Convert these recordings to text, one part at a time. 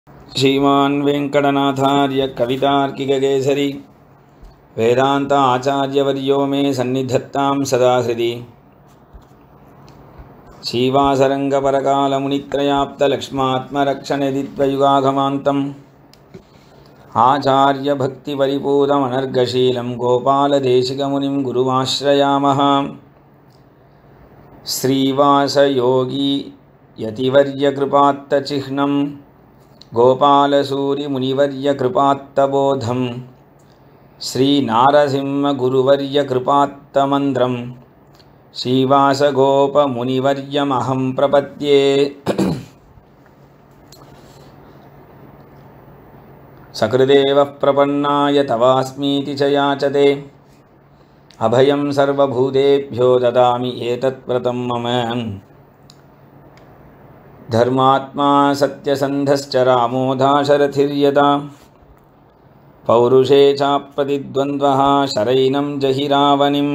श्रीमान् वेङ्कटनाथार्य कवितार्किककेसरी वेदान्त आचार्यवर्यो मे सन्निधत्तां सदा हृदि श्रीवासरङ्गपरकालमुनित्रयाप्तलक्ष्मात्मरक्षणदित्वयुगागमान्तम् आचार्यभक्तिपरिपूतमनर्गशीलं गोपालदेशिकमुनिं गुरुमाश्रयामः श्रीवासयोगी यतिवर्यकृपात्तचिह्नं गोपालसूरिमुनिवर्यकृपात्तबोधं श्रीनारसिंहगुरुवर्यकृपात्तमन्त्रं श्रीवासगोपमुनिवर्यमहं प्रपद्ये सकृदेवः प्रपन्नाय तवास्मीति च याचते अभयं सर्वभूतेभ्यो ददामि एतत्व्रतं मम धर्मात्मा सत्यसन्धश्च रामो दाशरथिर्यदा पौरुषे चाप्रतिद्वन्द्वः शरैनं जहि रावणिम्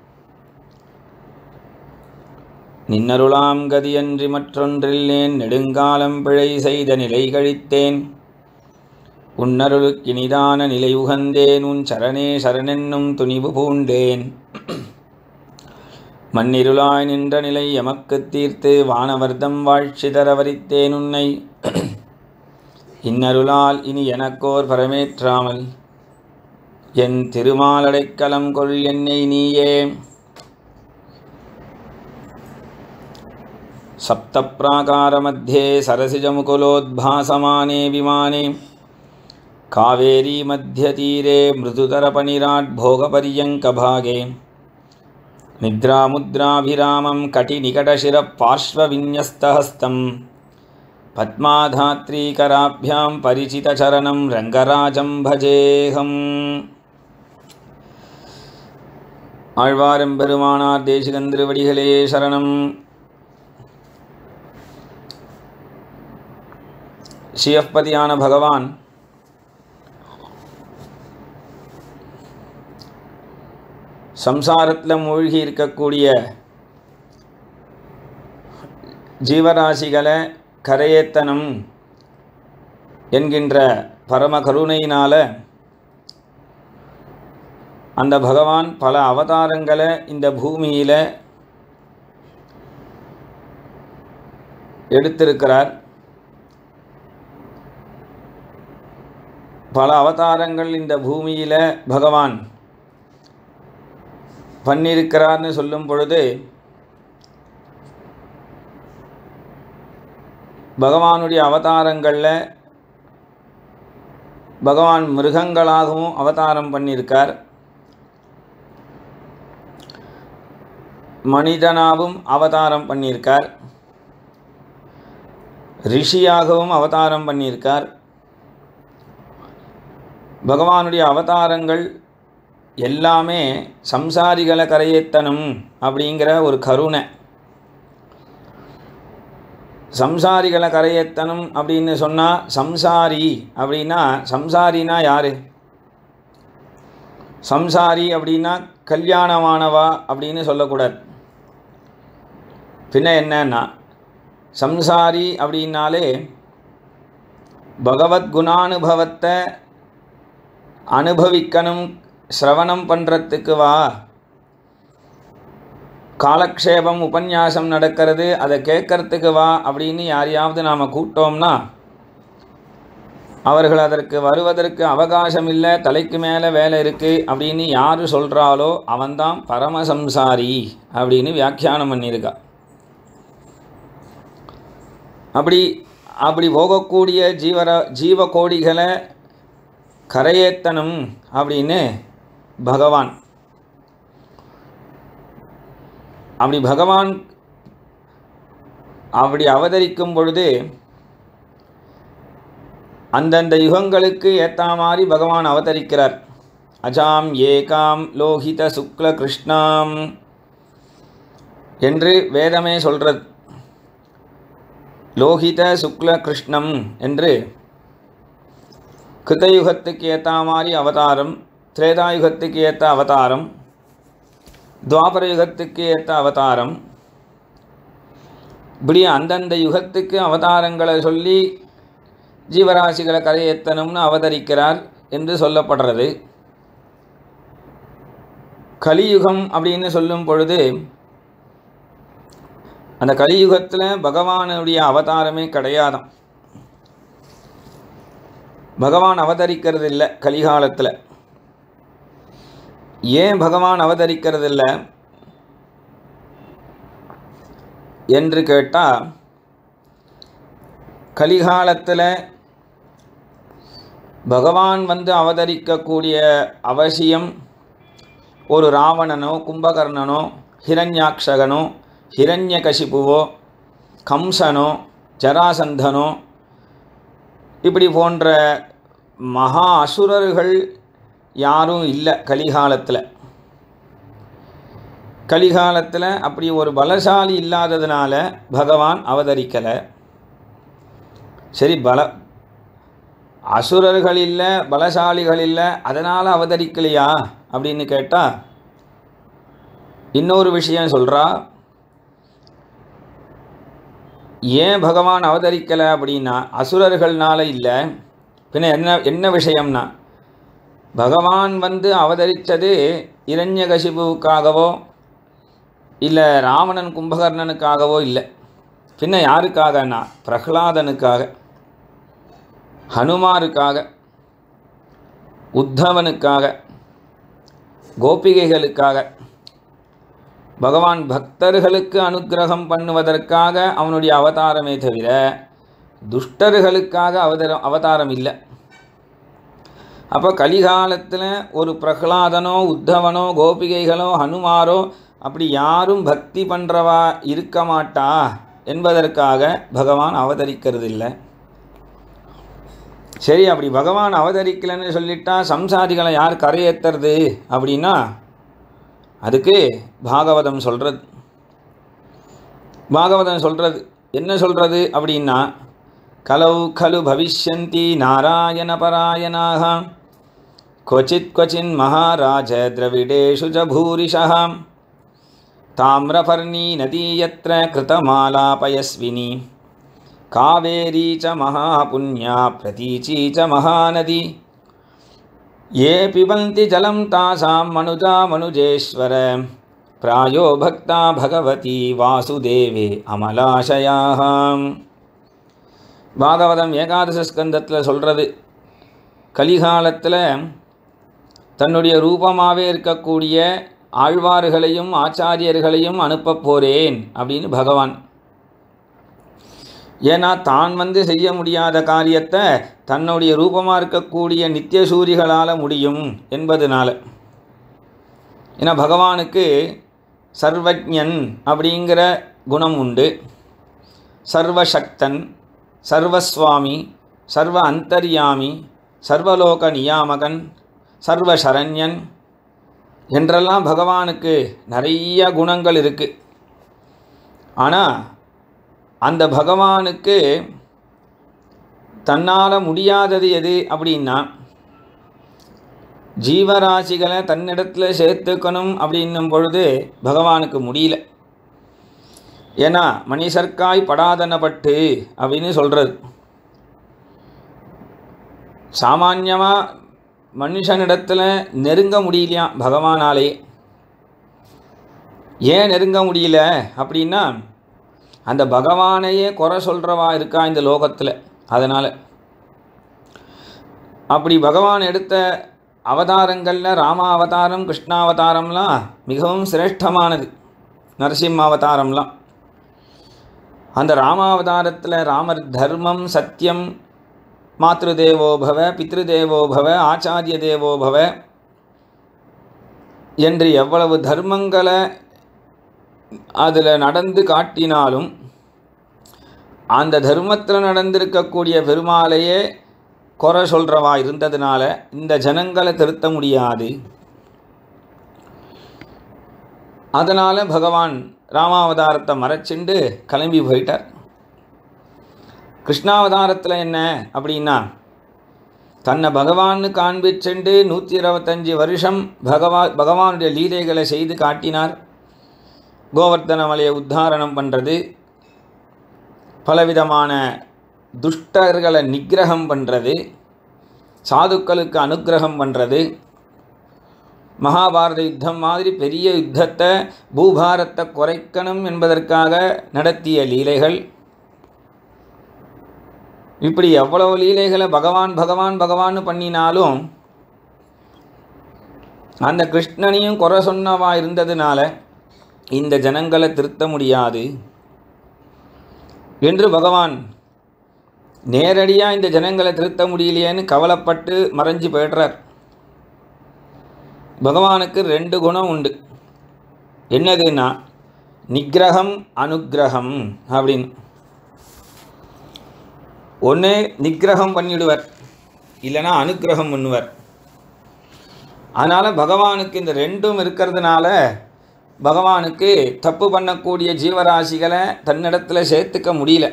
நின்னருளாம் கதியன்றி மற்றொன்றில்லேன் நெடுங்காலம் பிழை செய்த நிலை கழித்தேன் உன்னருளுக்கினிதான நிலை உகந்தேன் உன் சரணே சரணென்னும் துணிவு பூண்டேன் மண்ணிருளாய் நின்ற நிலை எமக்குத் தீர்த்து வானவர்தம் வாழ்ச்சி தரவரித்தேன் உன்னை இன்னருளால் இனி எனக்கோர் பரமேற்றாமல் என் திருமாலடைக்கலம் கொள் என்னை நீயே सप्तप्राकारमध्ये सरसिजमुकुलोद्भासमाने विमाने कावेरीमध्यतीरे मृदुतरपनिराड्भोगपर्यङ्कभागे निद्रामुद्राभिरामं कटिनिकटशिरः पार्श्वविन्यस्तहस्तं पद्माधात्रीकराभ्यां परिचितचरणं रङ्गराजं भजेऽहम् ஆழ்வாரெம்பெருமானார் தேசிகந்திருவடிகளே சரணம் சிவப்பதியான பகவான் சம்சாரத்தில் மூழ்கி இருக்கக்கூடிய ஜீவராசிகளை கரையேத்தனம் என்கின்ற பரம கருணையினால் அந்த பகவான் பல அவதாரங்களை இந்த பூமியில் எடுத்திருக்கிறார் பல அவதாரங்கள் இந்த பூமியில் பகவான் பண்ணியிருக்கிறார்னு சொல்லும் பொழுது பகவானுடைய அவதாரங்களில் பகவான் மிருகங்களாகவும் அவதாரம் பண்ணியிருக்கார் மனிதனாகவும் அவதாரம் பண்ணியிருக்கார் ரிஷியாகவும் அவதாரம் பண்ணியிருக்கார் பகவானுடைய அவதாரங்கள் எல்லாமே சம்சாரிகளை கரையேத்தனம் அப்படிங்கிற ஒரு கருணை சம்சாரிகளை கரையேத்தனம் அப்படின்னு சொன்னால் சம்சாரி அப்படின்னா சம்சாரினா யார் சம்சாரி அப்படின்னா கல்யாணமானவா அப்படின்னு சொல்லக்கூடாது பின்ன என்னன்னா சம்சாரி அப்படின்னாலே பகவத் குணானுபவத்தை அனுபவிக்கணும் சிரவணம் பண்ணுறதுக்கு வா காலக்ஷேபம் உபன்யாசம் நடக்கிறது அதை கேட்கறதுக்கு வா அப்படின்னு யாரையாவது நாம் கூப்பிட்டோம்னா அவர்கள் அதற்கு வருவதற்கு அவகாசம் இல்லை தலைக்கு மேலே வேலை இருக்குது அப்படின்னு யார் சொல்கிறாலோ அவன்தான் பரமசம்சாரி அப்படின்னு வியாக்கியானம் பண்ணியிருக்கா அப்படி அப்படி போகக்கூடிய ஜீவர ஜீவ கோடிகளை கரையேத்தனம் அப்படின்னு பகவான் அப்படி பகவான் அப்படி அவதரிக்கும் பொழுது அந்தந்த யுகங்களுக்கு ஏற்ற மாதிரி பகவான் அவதரிக்கிறார் அஜாம் ஏகாம் லோகித சுக்ல கிருஷ்ணாம் என்று வேதமே சொல்கிறது லோகித சுக்ல கிருஷ்ணம் என்று கிருத்தயுகத்துக்கு ஏற்ற மாதிரி அவதாரம் திரேதாயுகத்துக்கு ஏற்ற அவதாரம் துவாபர யுகத்துக்கு ஏற்ற அவதாரம் இப்படி அந்தந்த யுகத்துக்கு அவதாரங்களை சொல்லி ஜீவராசிகளை கரையேற்றணும்னு அவதரிக்கிறார் என்று சொல்லப்படுறது கலியுகம் அப்படின்னு சொல்லும் பொழுது அந்த கலியுகத்தில் பகவானுடைய அவதாரமே கிடையாதாம் பகவான் அவதரிக்கிறது இல்லை கலிகாலத்தில் ஏன் பகவான் அவதரிக்கிறது இல்லை என்று கேட்டால் கலிகாலத்தில் பகவான் வந்து அவதரிக்கக்கூடிய அவசியம் ஒரு ராவணனோ கும்பகர்ணனோ ஹிரண்யாக்ஷகனோ ஹிரண்யகசிபுவோ கம்சனோ ஜராசந்தனோ இப்படி போன்ற மகா அசுரர்கள் யாரும் இல்லை கலிகாலத்தில் கலிகாலத்தில் அப்படி ஒரு பலசாலி இல்லாததுனால பகவான் அவதரிக்கலை சரி பல அசுரர்கள் இல்லை பலசாலிகள் இல்லை அதனால் அவதரிக்கலையா அப்படின்னு கேட்டால் இன்னொரு விஷயம் சொல்கிறா ஏன் பகவான் அவதரிக்கலை அப்படின்னா அசுரர்கள்னால இல்லை பின்ன என்ன என்ன விஷயம்னா பகவான் வந்து அவதரித்தது இரண்யகசிபுவுக்காகவோ இல்லை ராவணன் கும்பகர்ணனுக்காகவோ இல்லை பின்ன யாருக்காகனா பிரகலாதனுக்காக ஹனுமாருக்காக உத்தவனுக்காக கோபிகைகளுக்காக பகவான் பக்தர்களுக்கு அனுக்கிரகம் பண்ணுவதற்காக அவனுடைய அவதாரமே தவிர துஷ்டர்களுக்காக அவதரம் அவதாரம் இல்லை அப்போ கலிகாலத்தில் ஒரு பிரகலாதனோ உத்தவனோ கோபிகைகளோ ஹனுமாரோ அப்படி யாரும் பக்தி பண்ணுறவா இருக்க மாட்டா என்பதற்காக பகவான் அவதரிக்கிறது இல்லை சரி அப்படி பகவான் அவதரிக்கலைன்னு சொல்லிட்டா சம்சாரிகளை யார் கரையேற்றுறது அப்படின்னா அதுக்கு பாகவதம் சொல்கிறது பாகவதம் சொல்கிறது என்ன சொல்கிறது அப்படின்னா கலௌ கலு பவிஷ்யந்தி நாராயண பராயணாக क्वचित् क्वचिन् महाराज द्रविडेषु च भूरिशः ताम्रपर्णी नदी यत्र कृतमालापयस्विनी कावेरी च महापुण्या प्रतीची च महानदी ये पिबन्ति जलं तासां मनुजा मनुजेश्वर प्रायो भक्ता भगवती वासुदेवे अमलाशयाः பாகவதம் ஏகாதச ஸ்கந்தத்தில் சொல்கிறது கலிகாலத்தில் தன்னுடைய ரூபமாகவே இருக்கக்கூடிய ஆழ்வார்களையும் ஆச்சாரியர்களையும் அனுப்பப் போகிறேன் அப்படின்னு பகவான் ஏன்னா தான் வந்து செய்ய முடியாத காரியத்தை தன்னுடைய ரூபமாக இருக்கக்கூடிய நித்திய சூரிகளால் முடியும் என்பதனால ஏன்னா பகவானுக்கு சர்வஜன் அப்படிங்கிற குணம் உண்டு சர்வசக்தன் சர்வஸ்வாமி சர்வ அந்தர்யாமி சர்வலோக நியாமகன் சர்வசரண்யன் என்றெல்லாம் பகவானுக்கு நிறைய குணங்கள் இருக்குது ஆனால் அந்த பகவானுக்கு தன்னால் முடியாதது எது அப்படின்னா ஜீவராசிகளை தன்னிடத்தில் சேர்த்துக்கணும் அப்படின்னும் பொழுது பகவானுக்கு முடியல ஏன்னா மணிசர்க்காய் படாதனப்பட்டு அப்படின்னு சொல்கிறது சாமான்யமாக மனுஷனிடத்தில் நெருங்க முடியலையாம் பகவானாலே ஏன் நெருங்க முடியல அப்படின்னா அந்த பகவானையே குறை சொல்கிறவா இருக்கா இந்த லோகத்தில் அதனால் அப்படி பகவான் எடுத்த அவதாரங்களில் ராம அவதாரம் கிருஷ்ணாவதாரம்லாம் மிகவும் சிரேஷ்டமானது நரசிம்ம அவதாரம்லாம் அந்த ராமாவதாரத்தில் ராமர் தர்மம் சத்தியம் மாத்ருதேவோ பவ பித்ருதேவோ பவ ஆச்சாரிய தேவோ பவ என்று எவ்வளவு தர்மங்களை அதில் நடந்து காட்டினாலும் அந்த தர்மத்தில் நடந்திருக்கக்கூடிய பெருமாளையே குறை சொல்கிறவா இருந்ததுனால இந்த ஜனங்களை திருத்த முடியாது அதனால் பகவான் ராமாவதாரத்தை மறைச்சிண்டு கிளம்பி போயிட்டார் கிருஷ்ணாவதாரத்தில் என்ன அப்படின்னா தன்னை பகவான்னு காண்பிச்சுண்டு நூற்றி இருபத்தஞ்சி வருஷம் பகவா பகவானுடைய லீலைகளை செய்து காட்டினார் கோவர்த்தன மலையை உத்தாரணம் பண்ணுறது பலவிதமான துஷ்டர்களை நிக்கிரகம் பண்ணுறது சாதுக்களுக்கு அனுக்கிரகம் பண்ணுறது மகாபாரத யுத்தம் மாதிரி பெரிய யுத்தத்தை பூபாரத்தை குறைக்கணும் என்பதற்காக நடத்திய லீலைகள் இப்படி எவ்வளவு லீலைகளை பகவான் பகவான் பகவான் பண்ணினாலும் அந்த கிருஷ்ணனையும் குறை சொன்னவா இருந்ததுனால இந்த ஜனங்களை திருத்த முடியாது என்று பகவான் நேரடியாக இந்த ஜனங்களை திருத்த முடியலையேன்னு கவலைப்பட்டு மறைஞ்சு போய்டுறார் பகவானுக்கு ரெண்டு குணம் உண்டு என்னதுன்னா நிக்கிரகம் அனுக்கிரகம் அப்படின்னு ஒன்று நிக்கிரகம் பண்ணிடுவர் இல்லைன்னா அனுக்கிரகம் பண்ணுவர் அதனால் பகவானுக்கு இந்த ரெண்டும் இருக்கிறதுனால பகவானுக்கு தப்பு பண்ணக்கூடிய ஜீவராசிகளை தன்னிடத்தில் சேர்த்துக்க முடியல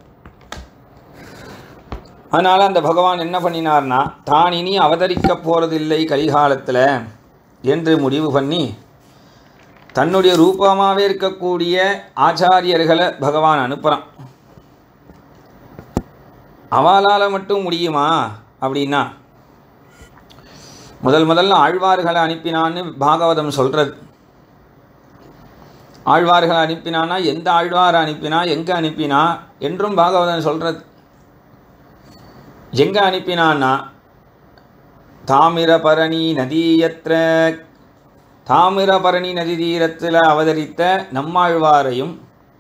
அதனால் அந்த பகவான் என்ன பண்ணினார்னா தான் இனி அவதரிக்க போகிறதில்லை கலிகாலத்தில் என்று முடிவு பண்ணி தன்னுடைய ரூபமாகவே இருக்கக்கூடிய ஆச்சாரியர்களை பகவான் அனுப்புகிறான் அவளால் மட்டும் முடியுமா அப்படின்னா முதல் முதல்ல ஆழ்வார்களை அனுப்பினான்னு பாகவதம் சொல்கிறது ஆழ்வார்களை அனுப்பினானா எந்த ஆழ்வாரை அனுப்பினா எங்கே அனுப்பினா என்றும் பாகவதம் சொல்கிறது எங்கே அனுப்பினான்னா தாமிரபரணி நதியற்ற தாமிரபரணி நதி தீரத்தில் அவதரித்த நம்மாழ்வாரையும்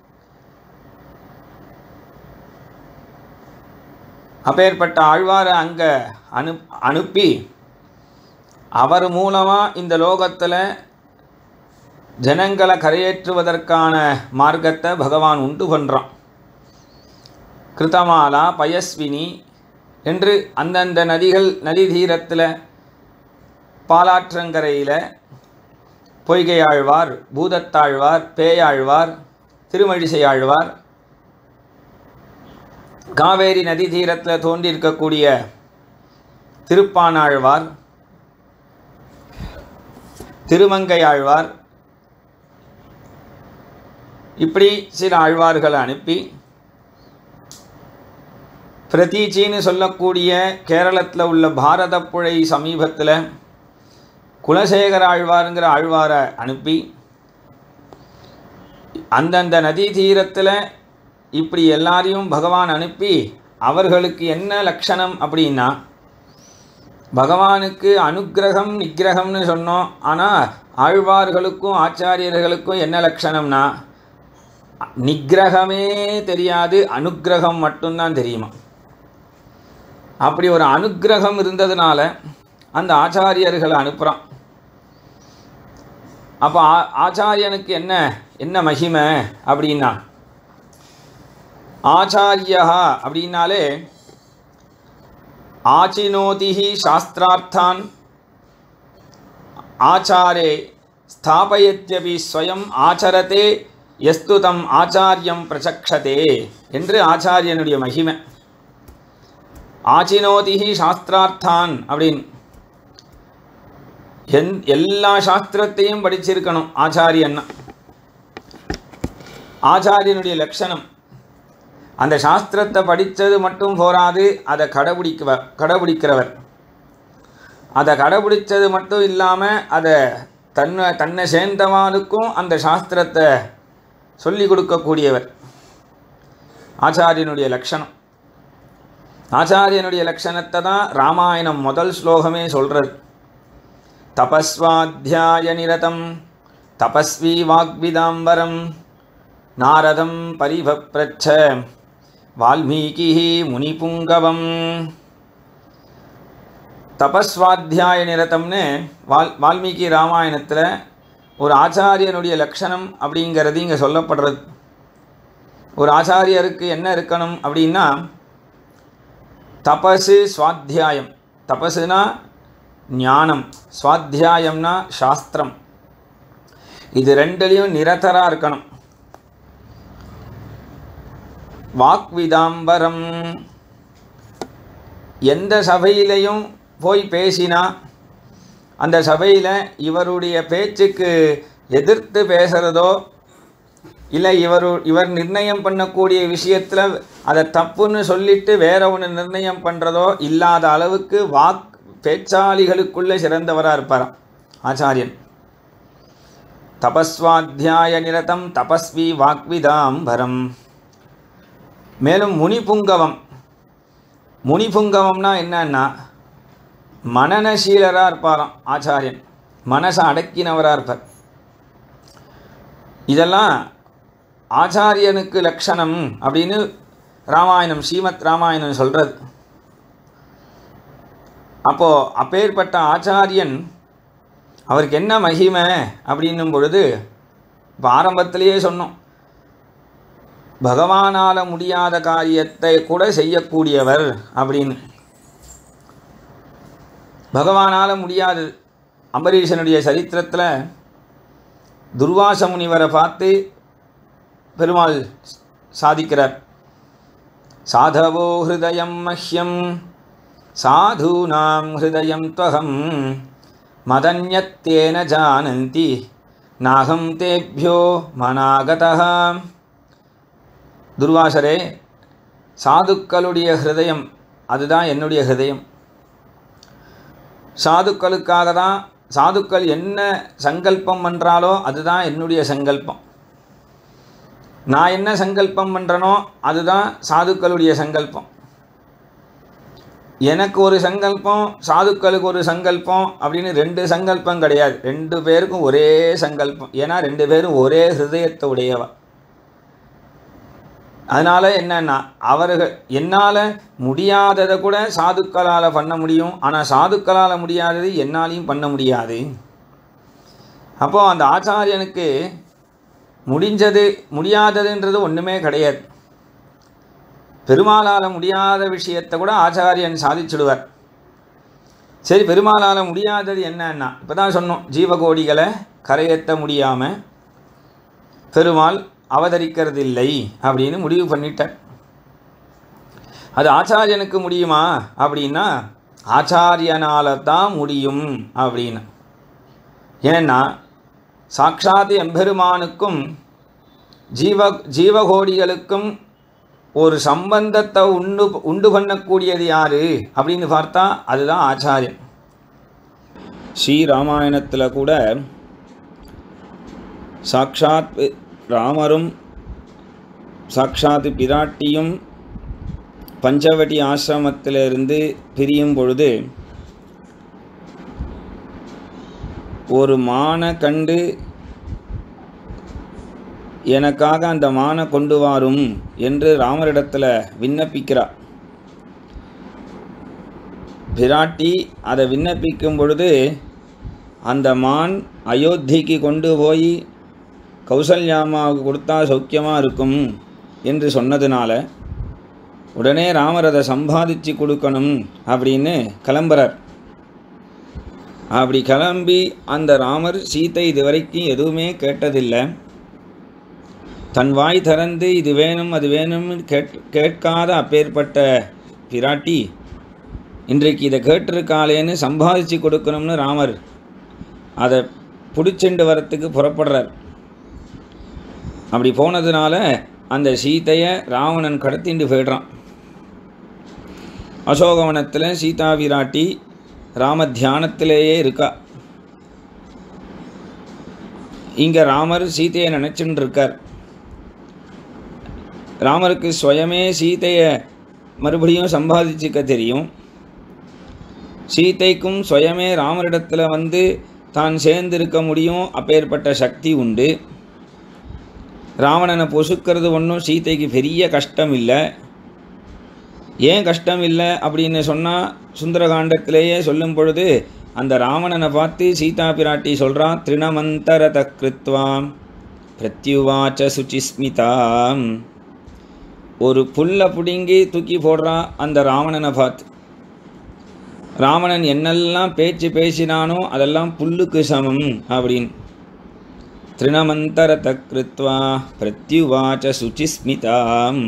அப்பேற்பட்ட ஆழ்வாரை அங்கே அனு அனுப்பி அவர் மூலமாக இந்த லோகத்தில் ஜனங்களை கரையேற்றுவதற்கான மார்க்கத்தை பகவான் உண்டு பண்ணுறான் கிருத்தமாலா பயஸ்வினி என்று அந்தந்த நதிகள் நதி தீரத்தில் பாலாற்றங்கரையில் பொய்கையாழ்வார் பூதத்தாழ்வார் பேயாழ்வார் திருமழிசையாழ்வார் காவேரி நதி தீரத்தில் தோன்றியிருக்கக்கூடிய திருப்பானாழ்வார் திருமங்கையாழ்வார் இப்படி சில ஆழ்வார்களை அனுப்பி பிரதீச்சின்னு சொல்லக்கூடிய கேரளத்தில் உள்ள பாரதப்புழை சமீபத்தில் குலசேகர ஆழ்வாருங்கிற ஆழ்வாரை அனுப்பி அந்தந்த நதி தீரத்தில் இப்படி எல்லாரையும் பகவான் அனுப்பி அவர்களுக்கு என்ன லட்சணம் அப்படின்னா பகவானுக்கு அனுக்கிரகம் நிக்கிரகம்னு சொன்னோம் ஆனால் ஆழ்வார்களுக்கும் ஆச்சாரியர்களுக்கும் என்ன லட்சணம்னா நிக்கிரகமே தெரியாது அனுக்கிரகம் மட்டும்தான் தெரியுமா அப்படி ஒரு அனுக்கிரகம் இருந்ததுனால அந்த ஆச்சாரியர்களை அனுப்புகிறான் அப்போ ஆ ஆச்சாரியனுக்கு என்ன என்ன மகிமை அப்படின்னா ஆச்சாரியா அப்படின்னாலே ஆச்சினோதிஹி சாஸ்திரார்த்தான் ஆச்சாரே ஸ்தாபயத்யபி ஸ்வயம் ஆச்சரத்தே எஸ்து தம் ஆச்சாரியம் பிரசக்ஷதே என்று ஆச்சாரியனுடைய மகிமை ஆச்சினோதிஹி சாஸ்திரார்த்தான் அப்படின்னு எந் எல்லா சாஸ்திரத்தையும் படிச்சிருக்கணும் ஆச்சாரியன்னா ஆச்சாரியனுடைய லட்சணம் அந்த சாஸ்திரத்தை படித்தது மட்டும் போராது அதை கடைபிடிக்க கடைபிடிக்கிறவர் அதை கடைபிடிச்சது மட்டும் இல்லாமல் அதை தன்னை தன்னை சேர்ந்தவாளுக்கும் அந்த சாஸ்திரத்தை சொல்லி கொடுக்கக்கூடியவர் ஆச்சாரியனுடைய லட்சணம் ஆச்சாரியனுடைய லட்சணத்தை தான் ராமாயணம் முதல் ஸ்லோகமே சொல்கிறது தபஸ்வாத்தியாய நிரதம் தபஸ்வி வாக்விதாம்பரம் நாரதம் பரிபப்ரச்ச வால்மீகி முனிபுங்கவம் தபஸ்வாத்தியாய நிரதம்னு வால் வால்மீகி ராமாயணத்தில் ஒரு ஆச்சாரியனுடைய லட்சணம் அப்படிங்கிறது இங்கே சொல்லப்படுறது ஒரு ஆச்சாரியருக்கு என்ன இருக்கணும் அப்படின்னா தபசு சுவாத்தியாயம் தபசுனா ஞானம் சுவாத்தியாயம்னா சாஸ்திரம் இது ரெண்டுலேயும் நிரதராக இருக்கணும் வாக்விதாம்பரம் எந்த சபையிலையும் போய் பேசினா அந்த சபையில் இவருடைய பேச்சுக்கு எதிர்த்து பேசுகிறதோ இல்லை இவர் இவர் நிர்ணயம் பண்ணக்கூடிய விஷயத்தில் அதை தப்புன்னு சொல்லிட்டு வேற ஒன்று நிர்ணயம் பண்ணுறதோ இல்லாத அளவுக்கு வாக் பேச்சாளிகளுக்குள்ளே சிறந்தவராக இருப்பாராம் ஆச்சாரியன் தபஸ்வாத்தியாய நிரதம் தபஸ்வி வாக்விதாம்பரம் மேலும் முனிபுங்கவம் முனிபுங்கவம்னா என்னன்னா மனநசீலராக இருப்பாராம் ஆச்சாரியன் மனசை அடக்கினவராக இருப்பார் இதெல்லாம் ஆச்சாரியனுக்கு லட்சணம் அப்படின்னு ராமாயணம் ஸ்ரீமத் ராமாயணம் சொல்கிறது அப்போது அப்பேற்பட்ட ஆச்சாரியன் அவருக்கு என்ன மகிமை அப்படின்னும் பொழுது இப்போ ஆரம்பத்திலேயே சொன்னோம் பகவானால் முடியாத காரியத்தை கூட செய்யக்கூடியவர் அப்படின்னு பகவானால் முடியாது அம்பரீஷனுடைய சரித்திரத்தில் துர்வாச முனிவரை பார்த்து பெருமாள் சாதிக்கிறார் சாதவோ ஹிருதயம் மஹ்யம் சாதூனாம் ஹிருதயம் துவகம் மதன்யத்தேன ஜானந்தி நாகம் தேபியோ மனாகதா துர்வாசரே சாதுக்களுடைய ஹிருதயம் அதுதான் என்னுடைய ஹிருதயம் சாதுக்களுக்காக தான் சாதுக்கள் என்ன சங்கல்பம் பண்ணுறாலோ அதுதான் என்னுடைய சங்கல்பம் நான் என்ன சங்கல்பம் பண்ணுறனோ அதுதான் சாதுக்களுடைய சங்கல்பம் எனக்கு ஒரு சங்கல்பம் சாதுக்களுக்கு ஒரு சங்கல்பம் அப்படின்னு ரெண்டு சங்கல்பம் கிடையாது ரெண்டு பேருக்கும் ஒரே சங்கல்பம் ஏன்னா ரெண்டு பேரும் ஒரே ஹிருதயத்தை உடையவா அதனால் என்னன்னா அவர்கள் என்னால் முடியாததை கூட சாதுக்களால் பண்ண முடியும் ஆனால் சாதுக்களால் முடியாதது என்னாலையும் பண்ண முடியாது அப்போது அந்த ஆச்சாரியனுக்கு முடிஞ்சது முடியாததுன்றது ஒன்றுமே கிடையாது பெருமாளால் முடியாத விஷயத்தை கூட ஆச்சாரியன் சாதிச்சுடுவார் சரி பெருமாளால் முடியாதது என்னன்னா இப்போ தான் சொன்னோம் ஜீவகோடிகளை கரையேற்ற முடியாமல் பெருமாள் அவதரிக்கிறது இல்லை அப்படின்னு முடிவு பண்ணிட்டார் அது ஆச்சாரியனுக்கு முடியுமா அப்படின்னா ஆச்சாரியனால தான் முடியும் அப்படின்னு ஏன்னா சாட்சாத் எம்பெருமானுக்கும் ஜீவ ஜீவகோடிகளுக்கும் ஒரு சம்பந்தத்தை உண்டு உண்டு பண்ணக்கூடியது யாரு அப்படின்னு பார்த்தா அதுதான் ஆச்சாரியன் ஸ்ரீராமாயணத்தில் கூட சாக்ஷாத் ராமரும் சாக்ஷாத் பிராட்டியும் பஞ்சவடி ஆசிரமத்திலிருந்து பிரியும் பொழுது ஒரு மானை கண்டு எனக்காக அந்த மானை கொண்டு வாரும் என்று ராமரிடத்தில் விண்ணப்பிக்கிறார் பிராட்டி அதை விண்ணப்பிக்கும் பொழுது அந்த மான் அயோத்திக்கு கொண்டு போய் கௌசல்யாமாவுக்கு கொடுத்தா சௌக்கியமாக இருக்கும் என்று சொன்னதுனால உடனே ராமர் அதை சம்பாதிச்சு கொடுக்கணும் அப்படின்னு கிளம்புறார் அப்படி கிளம்பி அந்த ராமர் சீத்தை இதுவரைக்கும் எதுவுமே கேட்டதில்லை தன் வாய் திறந்து இது வேணும் அது வேணும்னு கேட் கேட்காத அப்பேற்பட்ட பிராட்டி இன்றைக்கு இதை கேட்டிருக்காளேன்னு சம்பாதிச்சு கொடுக்கணும்னு ராமர் அதை பிடிச்சிண்டு வரத்துக்கு புறப்படுறார் அப்படி போனதுனால அந்த சீதையை ராவணன் கடத்திண்டு போயிடுறான் அசோகவனத்தில் சீதா விராட்டி ராம தியானத்திலேயே இருக்கா இங்கே ராமர் சீதையை நினச்சின்னு இருக்கார் ராமருக்கு சுயமே சீதையை மறுபடியும் சம்பாதிச்சுக்க தெரியும் சீதைக்கும் சுயமே ராமரிடத்தில் வந்து தான் சேர்ந்திருக்க முடியும் அப்பேற்பட்ட சக்தி உண்டு ராவணனை பொசுக்கிறது ஒன்றும் சீதைக்கு பெரிய கஷ்டம் இல்லை ஏன் கஷ்டம் இல்லை அப்படின்னு சொன்னால் சுந்தரகாண்டத்திலேயே சொல்லும் பொழுது அந்த ராவணனை பார்த்து சீதா பிராட்டி சொல்கிறா திருணமந்தரத கிருத்வாம் பிரத்யுவாச்ச சுச்சிஸ்மிதாம் ஒரு புல்லை பிடுங்கி தூக்கி போடுறா அந்த ராவணனை பார்த்து ராவணன் என்னெல்லாம் பேச்சு பேசினானோ அதெல்லாம் புல்லுக்கு சமம் அப்படின்னு திருணமந்தரத கிருத்வா பிரத்யுவாச்ச சுச்சிஸ்மிதாம்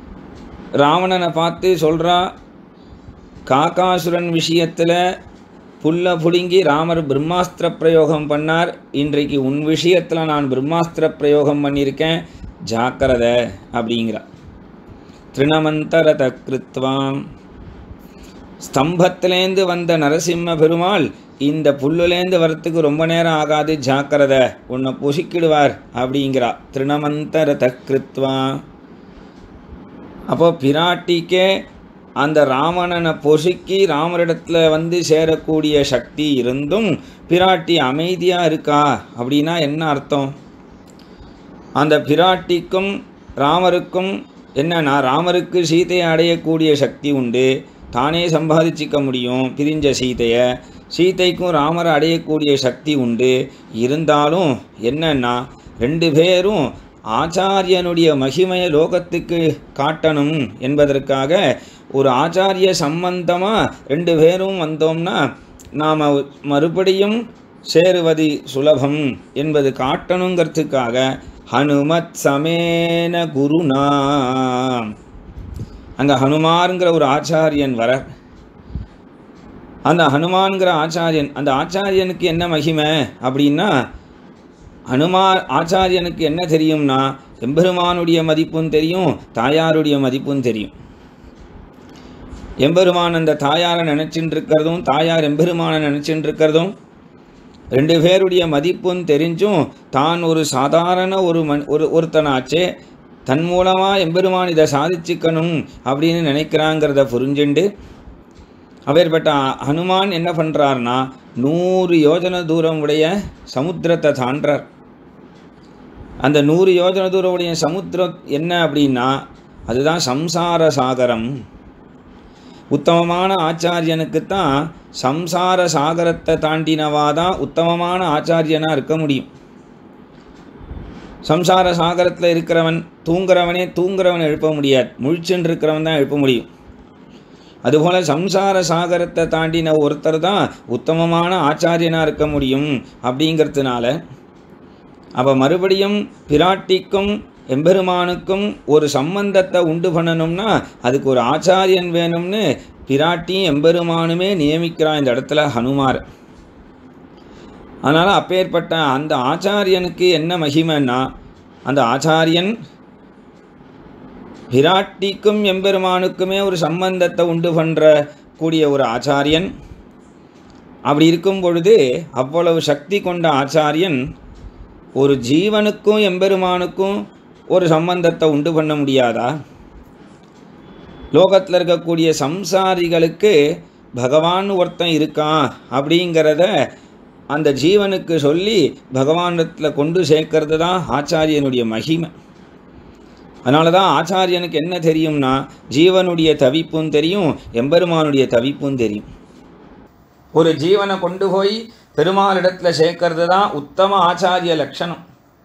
ராவணனை பார்த்து சொல்கிறா காக்காசுரன் விஷயத்தில் புல்ல புடுங்கி ராமர் பிரம்மாஸ்திர பிரயோகம் பண்ணார் இன்றைக்கு உன் விஷயத்தில் நான் பிரம்மாஸ்திர பிரயோகம் பண்ணியிருக்கேன் ஜாக்கிரதை அப்படிங்கிறா திருணமந்தரத கிருத்வாம் ஸ்தம்பத்திலேந்து வந்த நரசிம்ம பெருமாள் இந்த புல்லுலேந்து வரத்துக்கு ரொம்ப நேரம் ஆகாது ஜாக்கிரதை உன்னை பொசிக்கிடுவார் அப்படிங்கிறா திருணமந்தரத கிருத்வா அப்போ பிராட்டிக்கே அந்த ராவணனை பொசுக்கி ராமரிடத்துல வந்து சேரக்கூடிய சக்தி இருந்தும் பிராட்டி அமைதியாக இருக்கா அப்படின்னா என்ன அர்த்தம் அந்த பிராட்டிக்கும் ராமருக்கும் என்னன்னா ராமருக்கு சீதையை அடையக்கூடிய சக்தி உண்டு தானே சம்பாதிச்சிக்க முடியும் பிரிஞ்ச சீதையை சீதைக்கும் ராமரை அடையக்கூடிய சக்தி உண்டு இருந்தாலும் என்னன்னா ரெண்டு பேரும் ஆச்சாரியனுடைய மகிமையை லோகத்துக்கு காட்டணும் என்பதற்காக ஒரு ஆச்சாரிய சம்பந்தமாக ரெண்டு பேரும் வந்தோம்னா நாம் மறுபடியும் சேருவது சுலபம் என்பது காட்டணுங்கிறதுக்காக ஹனுமத் சமேன குருனா அங்கே ஹனுமாருங்கிற ஒரு ஆச்சாரியன் வர அந்த ஹனுமான்கிற ஆச்சாரியன் அந்த ஆச்சாரியனுக்கு என்ன மகிமை அப்படின்னா ஹனுமான் ஆச்சாரியனுக்கு என்ன தெரியும்னா எம்பெருமானுடைய மதிப்பும் தெரியும் தாயாருடைய மதிப்பும் தெரியும் எம்பெருமான் அந்த தாயாரை நினச்சின்னு இருக்கிறதும் தாயார் எம்பெருமானை நினச்சின்னு இருக்கிறதும் ரெண்டு பேருடைய மதிப்பும் தெரிஞ்சும் தான் ஒரு சாதாரண ஒரு மண் ஒரு ஒருத்தனாச்சே தன் மூலமாக எம்பெருமான் இதை சாதிச்சுக்கணும் அப்படின்னு நினைக்கிறாங்கிறத புரிஞ்சுண்டு அப்பேற்பட்ட ஹனுமான் என்ன பண்ணுறாருனா நூறு யோஜன தூரம் உடைய சமுத்திரத்தை தாண்டார் அந்த நூறு யோஜன தூரம் உடைய சமுத்திரம் என்ன அப்படின்னா அதுதான் சம்சார சாகரம் உத்தமமான ஆச்சாரியனுக்குத்தான் சம்சார சாகரத்தை தாண்டினவா தான் உத்தமமான ஆச்சாரியனாக இருக்க முடியும் சம்சார சாகரத்தில் இருக்கிறவன் தூங்குறவனே தூங்குறவனை எழுப்ப முடியாது முழிச்சுன்னு இருக்கிறவன் தான் எழுப்ப முடியும் அதுபோல் சம்சார சாகரத்தை தாண்டின ஒருத்தர் தான் உத்தமமான ஆச்சாரியனாக இருக்க முடியும் அப்படிங்கிறதுனால அப்போ மறுபடியும் பிராட்டிக்கும் எம்பெருமானுக்கும் ஒரு சம்பந்தத்தை உண்டு பண்ணணும்னா அதுக்கு ஒரு ஆச்சாரியன் வேணும்னு பிராட்டியும் எம்பெருமானுமே நியமிக்கிறான் இந்த இடத்துல ஹனுமார் அதனால் அப்பேற்பட்ட அந்த ஆச்சாரியனுக்கு என்ன மகிமைன்னா அந்த ஆச்சாரியன் பிராட்டிக்கும் எம்பெருமானுக்குமே ஒரு சம்பந்தத்தை உண்டு பண்ணுற கூடிய ஒரு ஆச்சாரியன் அப்படி இருக்கும் பொழுது அவ்வளவு சக்தி கொண்ட ஆச்சாரியன் ஒரு ஜீவனுக்கும் எம்பெருமானுக்கும் ஒரு சம்பந்தத்தை உண்டு பண்ண முடியாதா லோகத்தில் இருக்கக்கூடிய சம்சாரிகளுக்கு பகவான் ஒருத்தன் இருக்கான் அப்படிங்கிறத அந்த ஜீவனுக்கு சொல்லி பகவானிடத்தில் கொண்டு சேர்க்கறது தான் ஆச்சாரியனுடைய மகிமை அதனால தான் ஆச்சாரியனுக்கு என்ன தெரியும்னா ஜீவனுடைய தவிப்பும் தெரியும் எம்பெருமானுடைய தவிப்பும் தெரியும் ஒரு ஜீவனை கொண்டு போய் பெருமாளிடத்தில் சேர்க்கறது தான் உத்தம ஆச்சாரிய லட்சணம்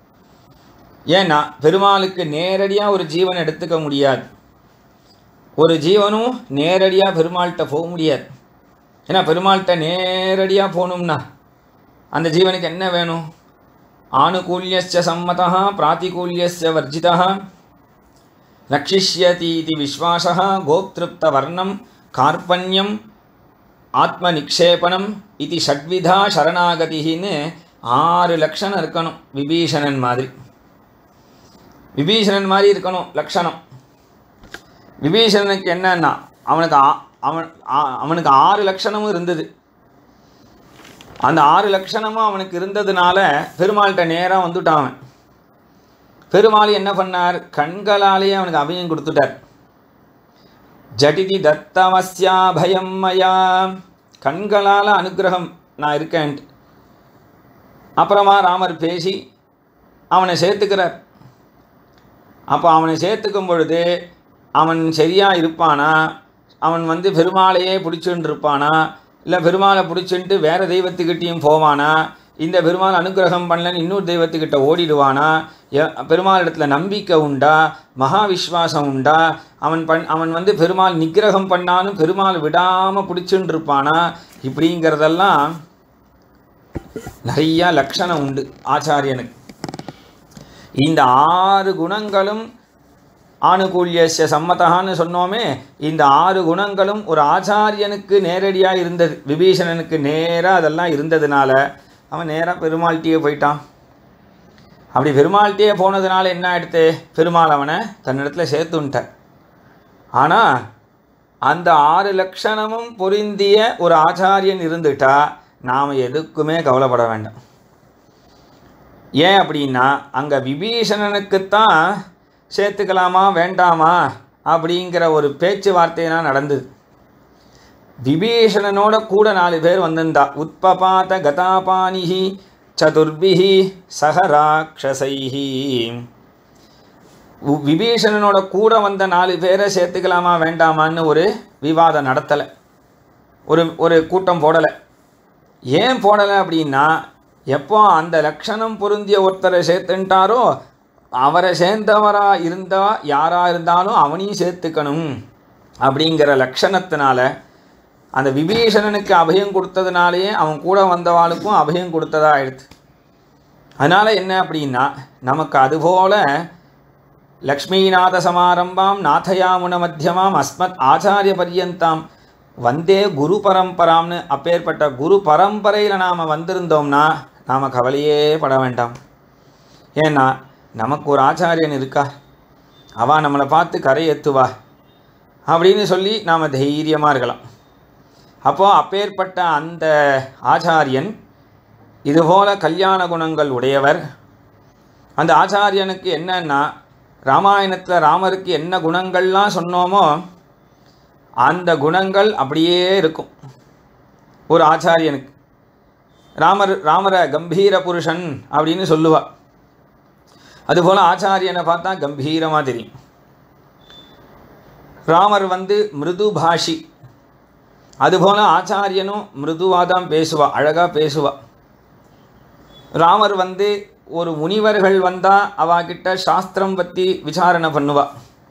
ஏன்னா பெருமாளுக்கு நேரடியாக ஒரு ஜீவனை எடுத்துக்க முடியாது ஒரு ஜீவனும் நேரடியாக பெருமாள்கிட்ட போக முடியாது ஏன்னா பெருமாள்கிட்ட நேரடியாக போகணும்னா அந்த ஜீவனுக்கு என்ன வேணும் ஆனுகூல்யஸ்ய சம்மதா பிராத்திகூல்யஸ்ய வர்ஜிதா ரட்சிஷ்யதீதி விஸ்வாசா கோப்திருப்த வர்ணம் கார்பண்யம் ஆத்ம நிக்ஷேபணம் இது ஷட்விதா சரணாகதின்னு ஆறு லட்சணம் இருக்கணும் விபீஷணன் மாதிரி விபீஷணன் மாதிரி இருக்கணும் லட்சணம் விபீஷணனுக்கு என்னன்னா அவனுக்கு ஆ- அவன் ஆ- அவனுக்கு ஆறு லட்சணமும் இருந்தது அந்த ஆறு லட்சணமும் அவனுக்கு இருந்ததுனால பெருமாள்கிட்ட நேராக வந்துட்டான் அவன் பெருமாள் என்ன பண்ணார் கண்களாலேயே அவனுக்கு அபயம் கொடுத்துட்டார் ஜடிதி தத்தமஸ்யா பயம் மயா கண்களால் அனுக்கிரகம் நான் இருக்கேன்ட்டு அப்புறமா ராமர் பேசி அவனை சேர்த்துக்கிறார் அப்போ அவனை சேர்த்துக்கும் பொழுது அவன் சரியாக இருப்பானா அவன் வந்து பெருமாளையே பிடிச்சுட்டு இருப்பானா இல்லை பெருமாளை பிடிச்சின்ட்டு வேறு தெய்வத்துக்கிட்டேயும் போவானா இந்த பெருமாள் அனுக்கிரகம் பண்ணலன்னு இன்னொரு தெய்வத்துக்கிட்ட ஓடிடுவானா எ- பெருமாள் இடத்துல நம்பிக்கை உண்டா மகா விஸ்வாசம் உண்டா அவன் பண் அவன் வந்து பெருமாள் நிக்கிரகம் பண்ணாலும் பெருமாள் விடாமல் பிடிச்சுட்டு இருப்பானா இப்படிங்கிறதெல்லாம் நிறையா லட்சணம் உண்டு ஆச்சாரியனுக்கு இந்த ஆறு குணங்களும் ஆணுகூல்யஸ்ய சம்மதகான்னு சொன்னோமே இந்த ஆறு குணங்களும் ஒரு ஆச்சாரியனுக்கு நேரடியாக இருந்தது விபீஷணனுக்கு நேராக அதெல்லாம் இருந்ததுனால அவன் நேராக பெருமாள்கிட்டயே போயிட்டான் அப்படி பெருமாள்கிட்டயே போனதுனால என்ன ஆயிடுத்து பெருமாள் அவனை தன்னிடத்துல சேர்த்துன்ட்டார் ஆனால் அந்த ஆறு லட்சணமும் பொருந்திய ஒரு ஆச்சாரியன் இருந்துட்டா நாம் எதுக்குமே கவலைப்பட வேண்டாம் ஏன் அப்படின்னா அங்கே விபீஷணனுக்குத்தான் சேர்த்துக்கலாமா வேண்டாமா அப்படிங்கிற ஒரு பேச்சுவார்த்தையெல்லாம் நடந்தது விபீஷணனோட கூட நாலு பேர் வந்திருந்தா உத்பபாத கதாபானிஹி சதுர்பிஹி சகராட்சசைஹி உ- விபீஷணனோட கூட வந்த நாலு பேரை சேர்த்துக்கலாமா வேண்டாமான்னு ஒரு விவாதம் நடத்தலை ஒரு ஒரு கூட்டம் போடலை ஏன் போடலை அப்படின்னா எப்போ அந்த லட்சணம் பொருந்திய ஒருத்தரை சேர்த்துன்ட்டாரோ அவரை சேர்ந்தவராக இருந்தால் யாராக இருந்தாலும் அவனையும் சேர்த்துக்கணும் அப்படிங்கிற லட்சணத்தினால அந்த விபீஷணனுக்கு அபயம் கொடுத்ததுனாலேயே அவன் கூட வந்தவாளுக்கும் அபயம் கொடுத்ததா ஆயிடுது அதனால் என்ன அப்படின்னா நமக்கு அதுபோல லக்ஷ்மீநாத சமாரம்பாம் நாதயாமுன மத்தியமாம் அஸ்மத் ஆச்சாரிய பர்யந்தாம் வந்தே குரு பரம்பராம்னு அப்பேற்பட்ட குரு பரம்பரையில் நாம் வந்திருந்தோம்னா நாம் கவலையே பட வேண்டாம் ஏன்னா நமக்கு ஒரு ஆச்சாரியன் இருக்கா அவ நம்மளை பார்த்து கரை ஏத்துவா அப்படின்னு சொல்லி நாம் தைரியமாக இருக்கலாம் அப்போது அப்பேற்பட்ட அந்த ஆச்சாரியன் இதுபோல கல்யாண குணங்கள் உடையவர் அந்த ஆச்சாரியனுக்கு என்னன்னா ராமாயணத்தில் ராமருக்கு என்ன குணங்கள்லாம் சொன்னோமோ அந்த குணங்கள் அப்படியே இருக்கும் ஒரு ஆச்சாரியனுக்கு ராமர் ராமரை கம்பீர புருஷன் அப்படின்னு சொல்லுவா அதுபோல் ஆச்சாரியனை பார்த்தா கம்பீரமாக தெரியும் ராமர் வந்து மிருது பாஷி அதுபோல் ஆச்சாரியனும் மிருதுவாக தான் பேசுவா அழகாக பேசுவா ராமர் வந்து ஒரு முனிவர்கள் வந்தால் அவாகிட்ட சாஸ்திரம் பற்றி விசாரணை பண்ணுவா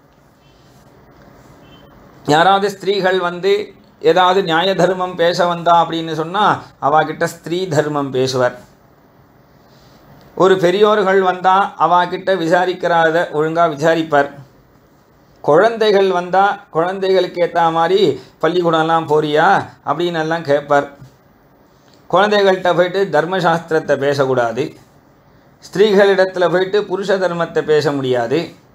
யாராவது ஸ்திரீகள் வந்து ஏதாவது நியாய தர்மம் பேச வந்தா அப்படின்னு சொன்னால் அவாகிட்ட ஸ்திரீ தர்மம் பேசுவார் ஒரு பெரியோர்கள் வந்தால் அவாகிட்ட விசாரிக்கிறாத ஒழுங்காக விசாரிப்பார் குழந்தைகள் வந்தால் குழந்தைகளுக்கு ஏற்ற மாதிரி பள்ளிக்கூடம்லாம் போறியா அப்படின்னு எல்லாம் கேட்பார் குழந்தைகள்கிட்ட போயிட்டு தர்மசாஸ்திரத்தை பேசக்கூடாது ஸ்திரீகளிடத்தில் போயிட்டு புருஷ தர்மத்தை பேச முடியாது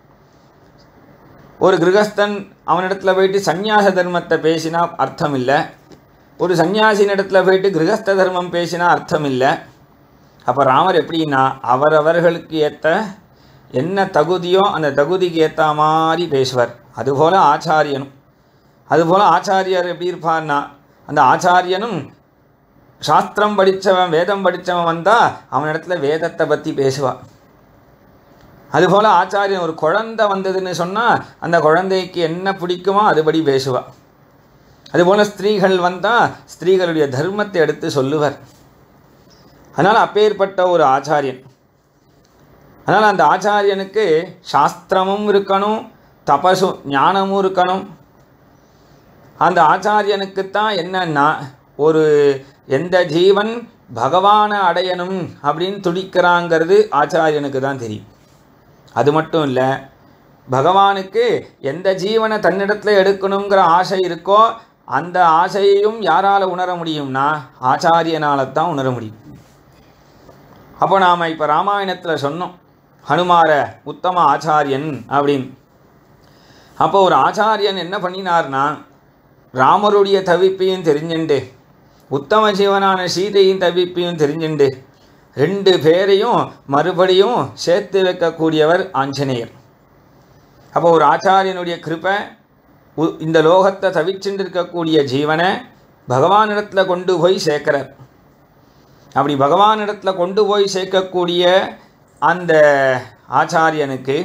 ஒரு கிரகஸ்தன் அவனிடத்துல போயிட்டு சந்நியாச தர்மத்தை பேசினா அர்த்தம் இல்லை ஒரு சந்நியாசினிடத்துல போயிட்டு கிரகஸ்த தர்மம் பேசினா அர்த்தம் இல்லை அப்போ ராமர் எப்படின்னா அவரவர்களுக்கு ஏற்ற என்ன தகுதியோ அந்த தகுதிக்கு ஏற்ற மாதிரி பேசுவார் அதுபோல் ஆச்சாரியனும் அதுபோல் ஆச்சாரியர் எப்படி இருப்பார்னா அந்த ஆச்சாரியனும் சாஸ்திரம் படித்தவன் வேதம் படித்தவன் வந்தால் அவனிடத்துல வேதத்தை பற்றி பேசுவான் அதுபோல் ஆச்சாரியன் ஒரு குழந்தை வந்ததுன்னு சொன்னால் அந்த குழந்தைக்கு என்ன பிடிக்குமோ அதுபடி பேசுவாள் அதுபோல் ஸ்திரீகள் வந்தால் ஸ்திரீகளுடைய தர்மத்தை எடுத்து சொல்லுவர் அதனால் அப்பேற்பட்ட ஒரு ஆச்சாரியன் அதனால் அந்த ஆச்சாரியனுக்கு சாஸ்திரமும் இருக்கணும் தபசும் ஞானமும் இருக்கணும் அந்த ஆச்சாரியனுக்குத்தான் என்னன்னா ஒரு எந்த ஜீவன் பகவானை அடையணும் அப்படின்னு துடிக்கிறாங்கிறது ஆச்சாரியனுக்கு தான் தெரியும் அது மட்டும் இல்லை பகவானுக்கு எந்த ஜீவனை தன்னிடத்தில் எடுக்கணுங்கிற ஆசை இருக்கோ அந்த ஆசையையும் யாரால் உணர முடியும்னா ஆச்சாரியனால தான் உணர முடியும் அப்போ நாம் இப்போ ராமாயணத்தில் சொன்னோம் ஹனுமார உத்தம ஆச்சாரியன் அப்படின்னு அப்போ ஒரு ஆச்சாரியன் என்ன பண்ணினார்னா ராமருடைய தவிப்பையும் தெரிஞ்சுண்டு உத்தம ஜீவனான சீதையின் தவிப்பையும் தெரிஞ்சுண்டு ரெண்டு பேரையும் மறுபடியும் சேர்த்து வைக்கக்கூடியவர் ஆஞ்சநேயர் அப்போ ஒரு ஆச்சாரியனுடைய கிருப்பை உ- இந்த லோகத்தை தவிச்சுட்டு இருக்கக்கூடிய ஜீவனை பகவானிடத்தில் கொண்டு போய் சேர்க்கிறார் அப்படி பகவானிடத்தில் கொண்டு போய் சேர்க்கக்கூடிய அந்த ஆச்சாரியனுக்கு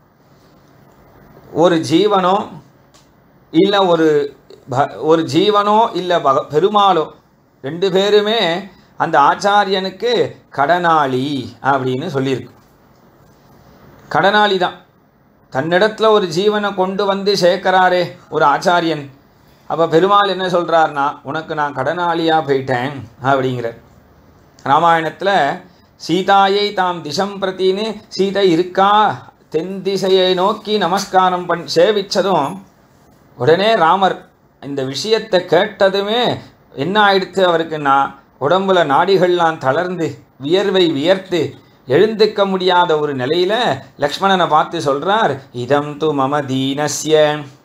ஒரு ஜீவனோ இல்லை ஒரு ப ஒரு ஜீவனோ இல்லை பக பெருமாளோ ரெண்டு பேருமே அந்த ஆச்சாரியனுக்கு கடனாளி அப்படின்னு சொல்லியிருக்கு கடனாளி தான் தன்னிடத்தில் ஒரு ஜீவனை கொண்டு வந்து சேர்க்கறாரே ஒரு ஆச்சாரியன் அப்போ பெருமாள் என்ன சொல்கிறாருன்னா உனக்கு நான் கடனாளியாக போயிட்டேன் அப்படிங்கிறார் ராமாயணத்தில் சீதாயை தாம் திசம் பிரத்தின்னு சீதை இருக்கா தென் திசையை நோக்கி நமஸ்காரம் பண் சேவிச்சதும் உடனே ராமர் இந்த விஷயத்தை கேட்டதுமே என்ன ஆயிடுத்து அவருக்குன்னா உடம்புல நாடிகள்லாம் தளர்ந்து வியர்வை வியர்த்து எழுந்துக்க முடியாத ஒரு நிலையில லக்ஷ்மணனை பார்த்து சொல்றார் இதம் து மம தீனஸ்ய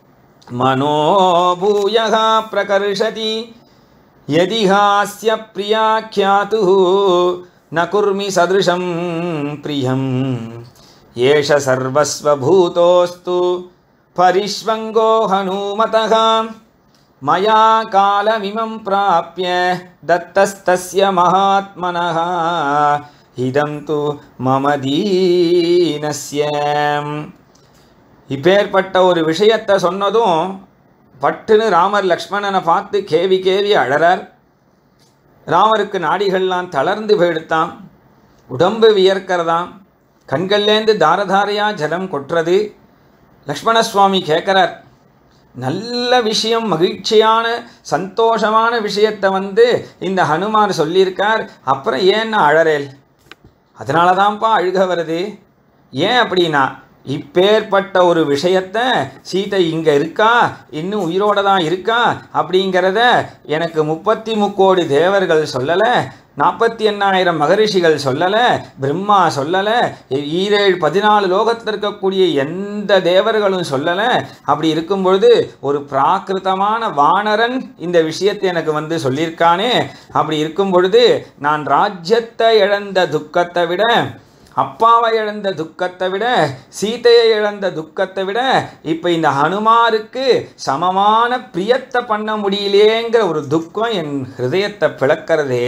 மனோபூயகா பிரகர்ஷதி யதிஹாஸ்ய பிரியாக்கியாத்து ந குர்மி சதிருஷம் பிரியம் ஏஷ சர்வஸ்வபூதோஸ்து பரிஷ்வங்கோ ஹனுமதः மயா காலமிமம் பிராப்பிய தத்தஸ்தஸ்ய மகாத்மனः இதம் து மம தீனஸ்ய இப்பேற்பட்ட ஒரு விஷயத்தை சொன்னதும் பட்டுன்னு ராமர் லக்ஷ்மணனை பார்த்து கேவி கேவி அழறார் ராமருக்கு நாடிகள்லாம் தளர்ந்து போயிடுத்தான் உடம்பு வியர்க்கிறதாம் கண்கள்லேருந்து தாரதாரையா ஜலம் கொட்டுறது லக்ஷ்மண சுவாமி கேட்குறார் நல்ல விஷயம் மகிழ்ச்சியான சந்தோஷமான விஷயத்தை வந்து இந்த ஹனுமார் சொல்லியிருக்கார் அப்புறம் ஏன் அழறேல் அதனால தான்ப்பா அழுக வருது ஏன் அப்படின்னா இப்பேற்பட்ட ஒரு விஷயத்தை சீதை இங்கே இருக்கா இன்னும் உயிரோட தான் இருக்கா அப்படிங்கிறத எனக்கு முப்பத்தி முக்கோடி தேவர்கள் சொல்லலை நாற்பத்தி எண்ணாயிரம் மகரிஷிகள் சொல்லலை பிரம்மா சொல்லலை ஈரேழு பதினாலு லோகத்தில் இருக்கக்கூடிய எந்த தேவர்களும் சொல்லலை அப்படி இருக்கும் பொழுது ஒரு பிராகிருதமான வானரன் இந்த விஷயத்தை எனக்கு வந்து சொல்லியிருக்கானே அப்படி இருக்கும் பொழுது நான் ராஜ்யத்தை இழந்த துக்கத்தை விட அப்பாவை இழந்த துக்கத்தை விட சீதையை இழந்த துக்கத்தை விட இப்போ இந்த ஹனுமாருக்கு சமமான பிரியத்தை பண்ண முடியலேங்கிற ஒரு துக்கம் என் ஹிருதயத்தை பிளக்கிறதே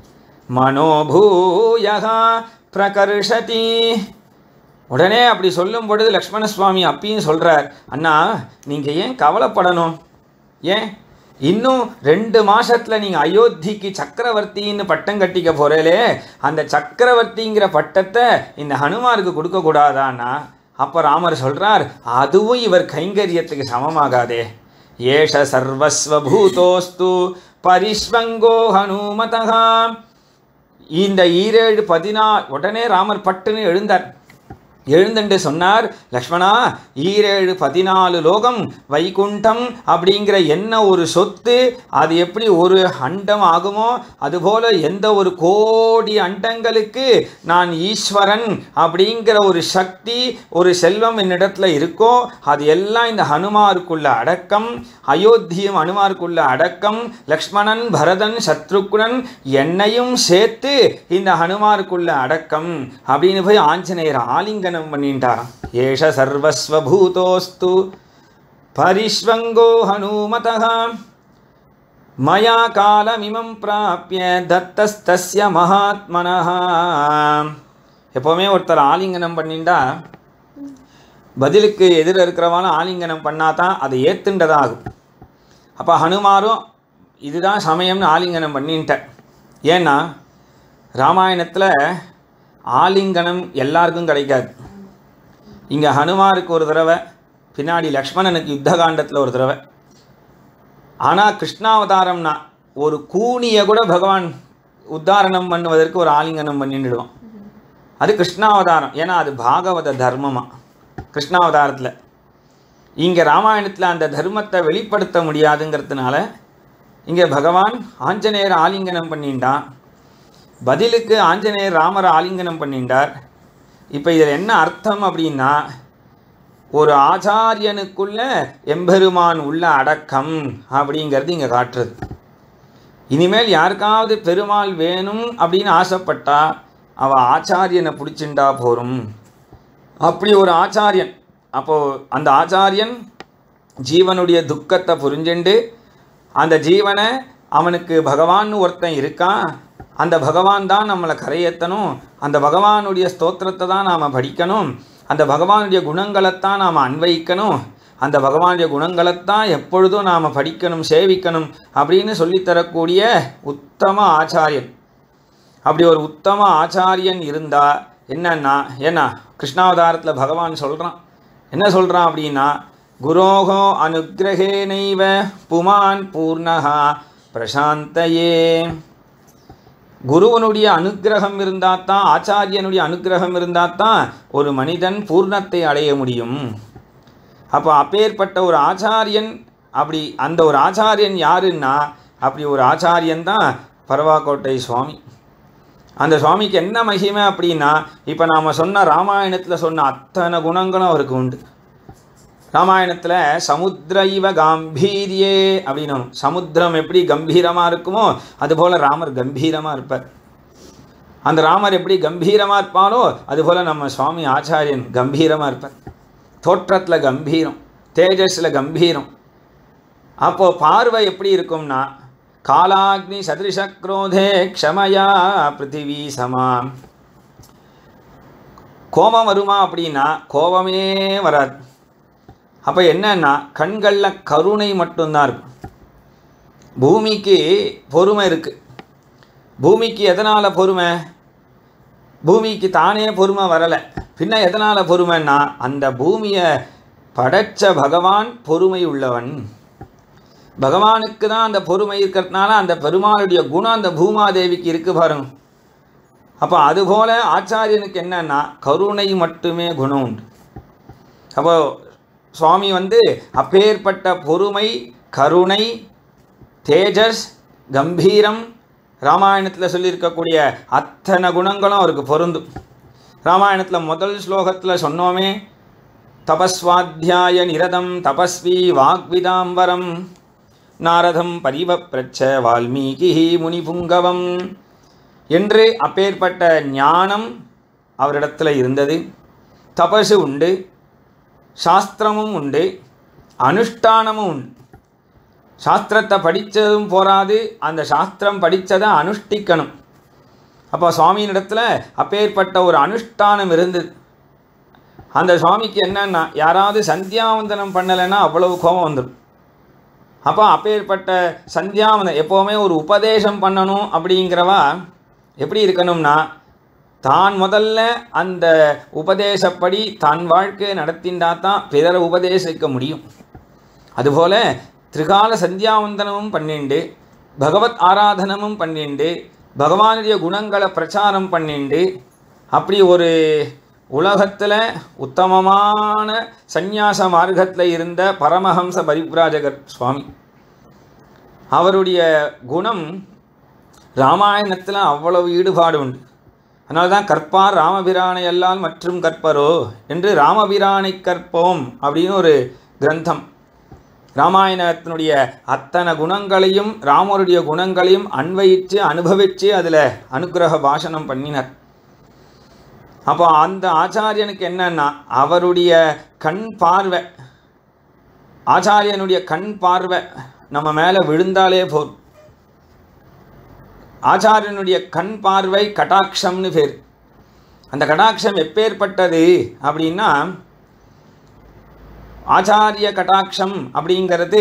மனோபூயகா பிரகர்ஷதி உடனே அப்படி சொல்லும் பொழுது லக்ஷ்மண சுவாமி அப்பயும் சொல்கிறார் அண்ணா நீங்கள் ஏன் கவலைப்படணும் ஏன் இன்னும் ரெண்டு மாசத்துல நீங்க அயோத்திக்கு சக்கரவர்த்தின்னு பட்டம் கட்டிக்க போறேலே அந்த சக்கரவர்த்திங்கிற பட்டத்தை இந்த ஹனுமாருக்கு கொடுக்க கூடாதான்னா அப்ப ராமர் சொல்றார் அதுவும் இவர் கைங்கரியத்துக்கு சமமாகாதே ஏஷ சர்வஸ்வபூதோஸ்து பரிஷ்வங்கோ ஹனுமதகா இந்த ஈரேழு பதினாறு உடனே ராமர் பட்டுன்னு எழுந்தார் எழுந்துண்டு சொன்னார் லக்ஷ்மணா ஈரேழு பதினாலு லோகம் வைகுண்டம் அப்படிங்கிற என்ன ஒரு சொத்து அது எப்படி ஒரு அண்டம் ஆகுமோ அதுபோல எந்த ஒரு கோடி அண்டங்களுக்கு நான் ஈஸ்வரன் அப்படிங்கிற ஒரு சக்தி ஒரு செல்வம் என்னிடத்துல இருக்கோ அது எல்லாம் இந்த ஹனுமாருக்குள்ள அடக்கம் அயோத்தியும் ஹனுமாருக்குள்ள அடக்கம் லக்ஷ்மணன் பரதன் சத்ருக்குணன் என்னையும் சேர்த்து இந்த ஹனுமாருக்குள்ள அடக்கம் அப்படின்னு போய் ஆஞ்சநேயர் ஆலிங்கனம் பண்ணிட்டாராம் ஏஷ சர்வஸ்வபூதோஸ்து பரிஷ்வங்கோ ஹனுமதः மயா காலமிமம் பிராப்பிய தத்தஸ்தஸ்ய மகாத்மனः எப்போவுமே ஒருத்தர் ஆலிங்கனம் பண்ணிண்டா பதிலுக்கு எதிர இருக்கிறவான ஆலிங்கனம் பண்ணாதான் அதை ஏத்துண்டதாகும் அப்போ ஹனுமாரும் இதுதான் சமயம்னு ஆலிங்கனம் பண்ணின்ட்டேன் ஏன்னா ராமாயணத்தில் ஆலிங்கனம் எல்லாருக்கும் கிடைக்காது இங்கே ஹனுமாருக்கு ஒரு தடவை பின்னாடி லக்ஷ்மணனுக்கு யுத்த காண்டத்தில் ஒரு தடவை ஆனால் கிருஷ்ணாவதாரம்னா ஒரு கூனியை கூட பகவான் உத்தாரணம் பண்ணுவதற்கு ஒரு ஆலிங்கனம் பண்ணிடுவான் அது கிருஷ்ணாவதாரம் ஏன்னா அது பாகவத தர்மமா கிருஷ்ணாவதாரத்தில் இங்கே ராமாயணத்தில் அந்த தர்மத்தை வெளிப்படுத்த முடியாதுங்கிறதுனால இங்கே பகவான் ஆஞ்சநேயர் ஆலிங்கனம் பண்ணிண்டான் பதிலுக்கு ஆஞ்சநேயர் ராமரை ஆலிங்கனம் பண்ணிண்டார் இப்போ இதில் என்ன அர்த்தம் அப்படின்னா ஒரு ஆச்சாரியனுக்குள்ள எம்பெருமான் உள்ள அடக்கம் அப்படிங்கிறது இங்கே காட்டுறது இனிமேல் யாருக்காவது பெருமாள் வேணும் அப்படின்னு ஆசைப்பட்டா அவ ஆச்சாரியனை பிடிச்சிண்டா போரும் அப்படி ஒரு ஆச்சாரியன் அப்போது அந்த ஆச்சாரியன் ஜீவனுடைய துக்கத்தை புரிஞ்சுண்டு அந்த ஜீவனை அவனுக்கு பகவான்னு ஒருத்தன் இருக்கான் அந்த பகவான் தான் நம்மளை கரையேற்றணும் அந்த பகவானுடைய ஸ்தோத்திரத்தை தான் நாம் படிக்கணும் அந்த பகவானுடைய குணங்களைத்தான் நாம் அன்வைக்கணும் அந்த பகவானுடைய குணங்களைத்தான் எப்பொழுதும் நாம் படிக்கணும் சேவிக்கணும் அப்படின்னு சொல்லித்தரக்கூடிய உத்தம ஆச்சாரியன் அப்படி ஒரு உத்தம ஆச்சாரியன் இருந்தா என்னன்னா ஏன்னா கிருஷ்ணாவதாரத்தில் பகவான் சொல்கிறான் என்ன சொல்கிறான் அப்படின்னா குரோகோ அனுகிரகேனைவ புமான் பூர்ணகா பிரசாந்தயே குருவனுடைய அனுக்கிரகம் இருந்தால் தான் ஆச்சாரியனுடைய அனுக்கிரகம் இருந்தால் தான் ஒரு மனிதன் பூர்ணத்தை அடைய முடியும் அப்போ அப்பேற்பட்ட ஒரு ஆச்சாரியன் அப்படி அந்த ஒரு ஆச்சாரியன் யாருன்னா அப்படி ஒரு ஆச்சாரியன் தான் பரவாக்கோட்டை சுவாமி அந்த சுவாமிக்கு என்ன மகிமை அப்படின்னா இப்போ நாம் சொன்ன ராமாயணத்தில் சொன்ன அத்தனை குணங்களும் அவருக்கு உண்டு ராமாயணத்தில் சமுத்திர இவ காம்பீரியே அப்படின்னு சமுத்திரம் எப்படி கம்பீரமாக இருக்குமோ அதுபோல் ராமர் கம்பீரமாக இருப்பார் அந்த ராமர் எப்படி கம்பீரமாக இருப்பாரோ அதுபோல் நம்ம சுவாமி ஆச்சாரியன் கம்பீரமாக இருப்பார் தோற்றத்தில் கம்பீரம் தேஜஸில் கம்பீரம் அப்போது பார்வை எப்படி இருக்கும்னா காலாக்னி சதிருஷக்ரோதே க்ஷமயா பிருத்திவி சமாம் கோபம் வருமா அப்படின்னா கோபமே வராது அப்போ என்னன்னா கண்களில் கருணை மட்டும்தான் இருக்கும் பூமிக்கு பொறுமை இருக்குது பூமிக்கு எதனால் பொறுமை பூமிக்கு தானே பொறுமை வரலை பின்ன எதனால் பொறுமைன்னா அந்த பூமியை படைச்ச பகவான் பொறுமை உள்ளவன் பகவானுக்கு தான் அந்த பொறுமை இருக்கிறதுனால அந்த பெருமாளுடைய குணம் அந்த பூமாதேவிக்கு இருக்கு பாருங்க அப்போ அதுபோல ஆச்சாரியனுக்கு என்னன்னா கருணை மட்டுமே குணம் உண்டு அப்போ சுவாமி வந்து அப்பேற்பட்ட பொறுமை கருணை தேஜஸ் கம்பீரம் ராமாயணத்தில் சொல்லியிருக்கக்கூடிய அத்தனை குணங்களும் அவருக்கு பொருந்தும் ராமாயணத்தில் முதல் ஸ்லோகத்தில் சொன்னோமே தபஸ்வாத்தியாய நிரதம் தபஸ்வி வாக்விதாம்பரம் நாரதம் பரிவப்பிரச்ச வால்மீகி முனிபுங்கவம் என்று அப்பேற்பட்ட ஞானம் அவரிடத்தில் இருந்தது தபசு உண்டு சாஸ்திரமும் உண்டு அனுஷ்டானமும் உண்டு சாஸ்திரத்தை படித்ததும் போராது அந்த சாஸ்திரம் படித்ததை அனுஷ்டிக்கணும் அப்போ சுவாமியினிடத்தில் அப்பேற்பட்ட ஒரு அனுஷ்டானம் இருந்தது அந்த சுவாமிக்கு என்னன்னா யாராவது சந்தியாவந்தனம் பண்ணலைன்னா அவ்வளவு கோபம் வந்துடும் அப்போ அப்பேற்பட்ட சந்தியாவந்தனம் எப்போவுமே ஒரு உபதேசம் பண்ணணும் அப்படிங்கிறவா எப்படி இருக்கணும்னா தான் முதல்ல அந்த உபதேசப்படி தன் வாழ்க்கையை நடத்தின்றா தான் பிறரை உபதேசிக்க முடியும் அதுபோல் திரிகால சந்தியாவந்தனமும் பண்ணிண்டு பகவத் ஆராதனமும் பண்ணிண்டு பகவானுடைய குணங்களை பிரச்சாரம் பண்ணிண்டு அப்படி ஒரு உலகத்தில் உத்தமமான சந்நியாச மார்க்கத்தில் இருந்த பரமஹம்ச பரிப்ராஜகர் சுவாமி அவருடைய குணம் ராமாயணத்தில் அவ்வளவு ஈடுபாடு உண்டு அதனால தான் கற்பார் ராமபிரானை அல்லால் மற்றும் கற்பரோ என்று ராமபிரானை கற்போம் அப்படின்னு ஒரு கிரந்தம் ராமாயணத்தினுடைய அத்தனை குணங்களையும் ராமருடைய குணங்களையும் அன்வயித்து அனுபவித்து அதில் அனுக்கிரக பாஷணம் பண்ணினார் அப்போ அந்த ஆச்சாரியனுக்கு என்னன்னா அவருடைய கண் பார்வை ஆச்சாரியனுடைய கண் பார்வை நம்ம மேலே விழுந்தாலே போதும் ஆச்சாரியனுடைய கண் பார்வை கடாட்சம்னு பேர் அந்த கடாட்சம் எப்பேற்பட்டது அப்படின்னா ஆச்சாரிய கடாட்சம் அப்படிங்கிறது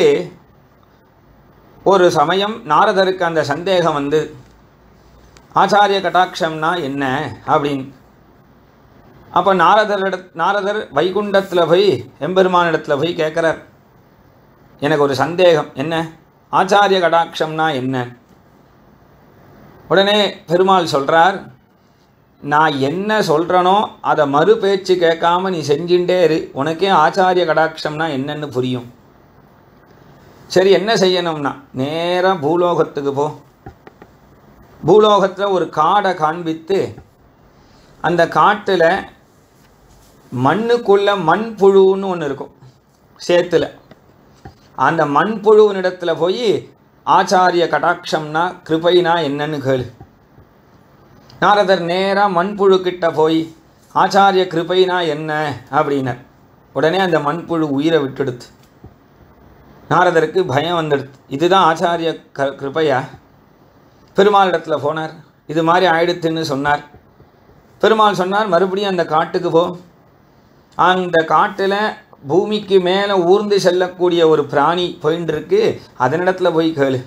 ஒரு சமயம் நாரதருக்கு அந்த சந்தேகம் வந்து ஆச்சாரிய கடாட்சம்னா என்ன அப்படின்னு அப்போ நாரதரிட நாரதர் வைகுண்டத்தில் போய் எம்பெருமானிடத்தில் போய் கேட்குறார் எனக்கு ஒரு சந்தேகம் என்ன ஆச்சாரிய கடாட்சம்னா என்ன உடனே பெருமாள் சொல்கிறார் நான் என்ன சொல்கிறனோ அதை மறு பேச்சு கேட்காம நீ செஞ்சுட்டே இரு உனக்கே ஆச்சாரிய கடாட்சம்னா என்னன்னு புரியும் சரி என்ன செய்யணும்னா நேராக பூலோகத்துக்கு போ பூலோகத்தில் ஒரு காடை காண்பித்து அந்த காட்டில் மண்ணுக்குள்ள மண்புழுன்னு ஒன்று இருக்கும் சேத்துல அந்த மண்புழுவினிடத்தில் போய் ஆச்சாரிய கடாட்சம்னா கிருபைனா என்னன்னு கேளு நாரதர் நேராக மண்புழு கிட்ட போய் ஆச்சாரிய கிருபைனா என்ன அப்படின்னார் உடனே அந்த மண்புழு உயிரை விட்டுடுத்து நாரதருக்கு பயம் வந்துடுது இதுதான் ஆச்சாரிய க கிருபையா பெருமாள் இடத்துல போனார் இது மாதிரி ஆயிடுத்துன்னு சொன்னார் பெருமாள் சொன்னார் மறுபடியும் அந்த காட்டுக்கு போ அந்த காட்டில் பூமிக்கு மேலே ஊர்ந்து செல்லக்கூடிய ஒரு பிராணி போயின்னு இருக்கு அதனிடத்துல போய் கேளு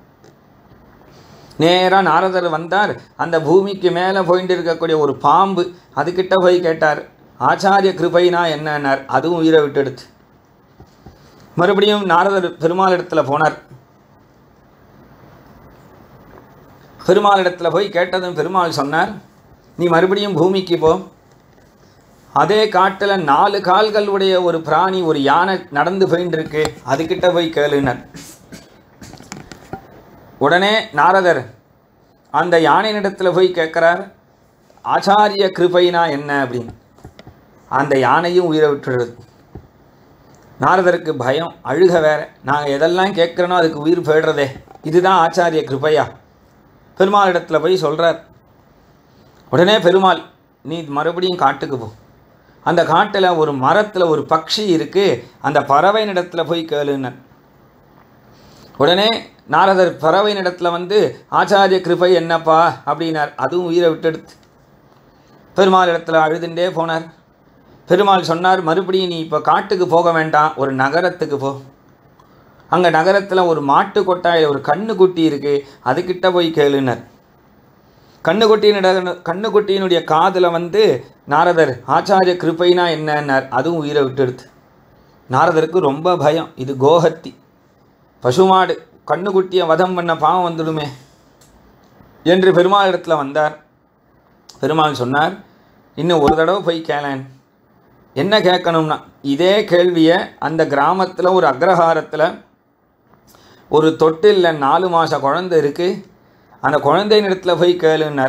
நேராக நாரதர் வந்தார் அந்த பூமிக்கு மேலே போயிட்டு இருக்கக்கூடிய ஒரு பாம்பு அதுக்கிட்ட போய் கேட்டார் ஆச்சாரிய கிருபைனா என்னன்னார் அதுவும் உயிரை விட்டெடுத்து மறுபடியும் நாரதர் பெருமாள் இடத்துல போனார் பெருமாளிடத்தில் போய் கேட்டதும் பெருமாள் சொன்னார் நீ மறுபடியும் பூமிக்கு போ அதே காட்டில் நாலு கால்கள் உடைய ஒரு பிராணி ஒரு யானை நடந்து போயின்னு இருக்கு அதுக்கிட்ட போய் கேளுனர் உடனே நாரதர் அந்த யானையினிடத்தில் போய் கேட்குறார் ஆச்சாரிய கிருபைனா என்ன அப்படின்னு அந்த யானையும் உயிரை விட்டுடுறது நாரதருக்கு பயம் அழுக வேற நாங்கள் எதெல்லாம் கேட்குறனோ அதுக்கு உயிர் போயிடுறதே இதுதான் ஆச்சாரிய கிருபையா பெருமாளிடத்தில் போய் சொல்கிறார் உடனே பெருமாள் நீ மறுபடியும் காட்டுக்கு போ அந்த காட்டில் ஒரு மரத்தில் ஒரு பக்ஷி இருக்குது அந்த பறவைனிடத்தில் போய் கேளுனர் உடனே நாரதர் பறவைனிடத்தில் வந்து ஆச்சாரிய கிருபை என்னப்பா அப்படின்னார் அதுவும் உயிரை விட்டெடுத்து பெருமாள் இடத்துல அழுதுண்டே போனார் பெருமாள் சொன்னார் மறுபடியும் நீ இப்போ காட்டுக்கு போக வேண்டாம் ஒரு நகரத்துக்கு போ அங்கே நகரத்தில் ஒரு மாட்டு கொட்டாயில் ஒரு கண்ணுக்குட்டி இருக்குது அதுக்கிட்ட போய் கேளுனர் கண்ணுக்குட்டியினிட கண்ணுக்குட்டியினுடைய காதில் வந்து நாரதர் ஆச்சாரிய கிருப்பைனா என்னன்னார் அதுவும் உயிரை விட்டுடுது நாரதருக்கு ரொம்ப பயம் இது கோஹத்தி பசுமாடு கண்ணுக்குட்டியை வதம் பண்ண பாவம் வந்துடுமே என்று பெருமாள் இடத்துல வந்தார் பெருமாள் சொன்னார் இன்னும் ஒரு தடவை போய் கேளேன் என்ன கேட்கணும்னா இதே கேள்வியை அந்த கிராமத்தில் ஒரு அக்ரஹாரத்தில் ஒரு தொட்டிலில் நாலு மாத குழந்தை இருக்குது அந்த குழந்தையினிடத்துல போய் கேளுன்னார்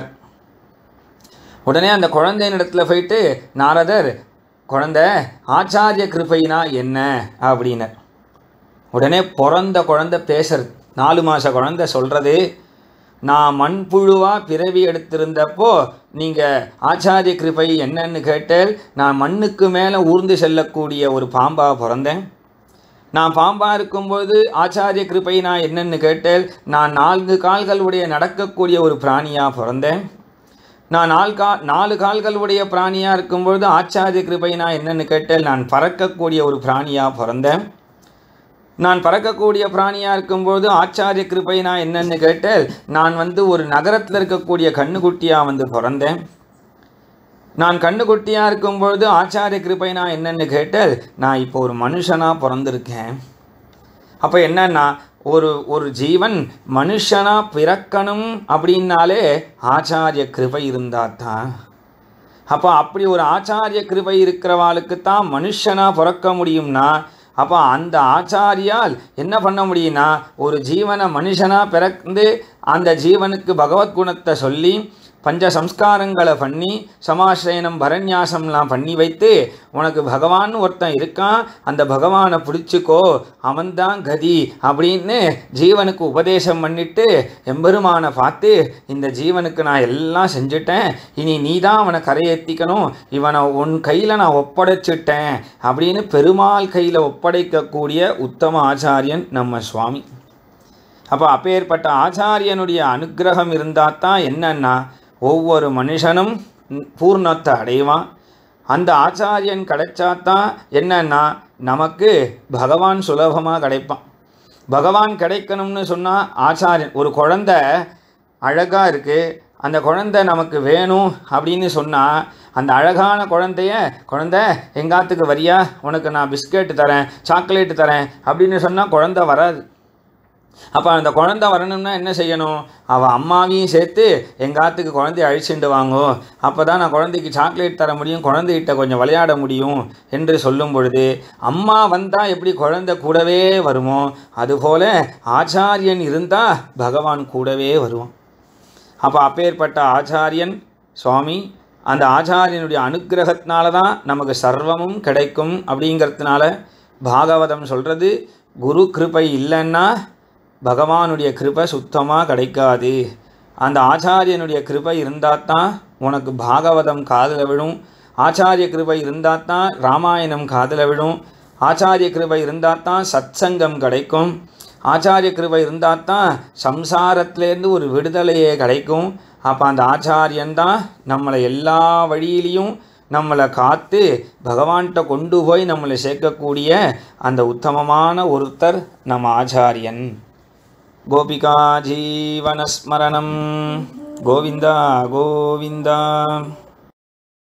உடனே அந்த குழந்தையினிடத்துல போயிட்டு நாரதர் குழந்தை ஆச்சாரிய கிருபைனா என்ன அப்படின்னார் உடனே பிறந்த குழந்தை பேசுறது நாலு மாத குழந்தை சொல்கிறது நான் மண்புழுவாக பிறவி எடுத்திருந்தப்போ நீங்கள் ஆச்சாரிய கிருபை என்னன்னு கேட்டேல் நான் மண்ணுக்கு மேலே ஊர்ந்து செல்லக்கூடிய ஒரு பாம்பாக பிறந்தேன் நான் பாம்பாக இருக்கும்போது ஆச்சாரிய கிருபை நான் என்னன்னு கேட்டேன் நான் நான்கு கால்களுடைய நடக்கக்கூடிய ஒரு பிராணியாக பிறந்தேன் நான் நாலு கா நாலு கால்களுடைய பிராணியாக இருக்கும்பொழுது ஆச்சாரிய கிருபை நான் என்னன்னு கேட்டேன் நான் பறக்கக்கூடிய ஒரு பிராணியாக பிறந்தேன் நான் பறக்கக்கூடிய பிராணியாக இருக்கும்போது ஆச்சாரிய கிருபை நான் என்னன்னு கேட்டேன் நான் வந்து ஒரு நகரத்தில் இருக்கக்கூடிய கண்ணுக்குட்டியாக வந்து பிறந்தேன் நான் கண்ணுக்குட்டியாக இருக்கும்பொழுது ஆச்சாரிய கிருபை நான் என்னன்னு கேட்டேன் நான் இப்போ ஒரு மனுஷனாக பிறந்திருக்கேன் அப்போ என்னன்னா ஒரு ஒரு ஜீவன் மனுஷனாக பிறக்கணும் அப்படின்னாலே ஆச்சாரிய கிருபை இருந்தால் தான் அப்போ அப்படி ஒரு ஆச்சாரிய கிருபை இருக்கிறவாளுக்கு தான் மனுஷனாக பிறக்க முடியும்னா அப்போ அந்த ஆச்சாரியால் என்ன பண்ண முடியும்னா ஒரு ஜீவனை மனுஷனாக பிறந்து அந்த ஜீவனுக்கு பகவத் குணத்தை சொல்லி பஞ்ச சம்ஸ்காரங்களை பண்ணி சமாசிரயனம் பரநியாசம்லாம் பண்ணி வைத்து உனக்கு பகவான் ஒருத்தன் இருக்கான் அந்த பகவானை பிடிச்சிக்கோ அவன்தான் கதி அப்படின்னு ஜீவனுக்கு உபதேசம் பண்ணிட்டு எம்பெருமானை பார்த்து இந்த ஜீவனுக்கு நான் எல்லாம் செஞ்சுட்டேன் இனி நீ தான் அவனை கரையேற்றிக்கணும் இவனை உன் கையில் நான் ஒப்படைச்சிட்டேன் அப்படின்னு பெருமாள் கையில் ஒப்படைக்கக்கூடிய உத்தம ஆச்சாரியன் நம்ம சுவாமி அப்போ அப்பேற்பட்ட ஆச்சாரியனுடைய அனுக்கிரகம் இருந்தால் தான் என்னன்னா ஒவ்வொரு மனுஷனும் பூர்ணத்தை அடைவான் அந்த ஆச்சாரியன் கிடைச்சாதான் என்னன்னா நமக்கு பகவான் சுலபமாக கிடைப்பான் பகவான் கிடைக்கணும்னு சொன்னால் ஆச்சாரியன் ஒரு குழந்தை அழகாக இருக்குது அந்த குழந்தை நமக்கு வேணும் அப்படின்னு சொன்னால் அந்த அழகான குழந்தைய குழந்தை எங்காத்துக்கு வரியா உனக்கு நான் பிஸ்கெட்டு தரேன் சாக்லேட்டு தரேன் அப்படின்னு சொன்னால் குழந்தை வராது அப்போ அந்த குழந்தை வரணும்னா என்ன செய்யணும் அவள் அம்மாவையும் சேர்த்து எங்காத்துக்கு குழந்தைய அழிச்சுட்டு வாங்கோ அப்போ தான் நான் குழந்தைக்கு சாக்லேட் தர முடியும் குழந்தைகிட்ட கொஞ்சம் விளையாட முடியும் என்று சொல்லும் பொழுது அம்மா வந்தால் எப்படி குழந்தை கூடவே வருமோ அதுபோல் ஆச்சாரியன் இருந்தால் பகவான் கூடவே வருவோம் அப்போ அப்பேற்பட்ட ஆச்சாரியன் சுவாமி அந்த ஆச்சாரியனுடைய அனுக்கிரகத்தினால தான் நமக்கு சர்வமும் கிடைக்கும் அப்படிங்கிறதுனால பாகவதம் சொல்கிறது குரு கிருபை இல்லைன்னா பகவானுடைய கிருபை சுத்தமாக கிடைக்காது அந்த ஆச்சாரியனுடைய கிருபை இருந்தால் தான் உனக்கு பாகவதம் காதில் விழும் ஆச்சாரிய கிருபை இருந்தால் தான் ராமாயணம் காதில் விழும் ஆச்சாரிய கிருபை இருந்தால் தான் சத்சங்கம் கிடைக்கும் ஆச்சாரிய கிருபை இருந்தால் தான் சம்சாரத்திலேருந்து ஒரு விடுதலையே கிடைக்கும் அப்போ அந்த ஆச்சாரியன் தான் நம்மளை எல்லா வழியிலையும் நம்மளை காத்து பகவான்கிட்ட கொண்டு போய் நம்மளை சேர்க்கக்கூடிய அந்த உத்தமமான ஒருத்தர் நம்ம ஆச்சாரியன் கோபிகா ஜீவனஸ்மரணம் கோவிந்தா கோவிந்தா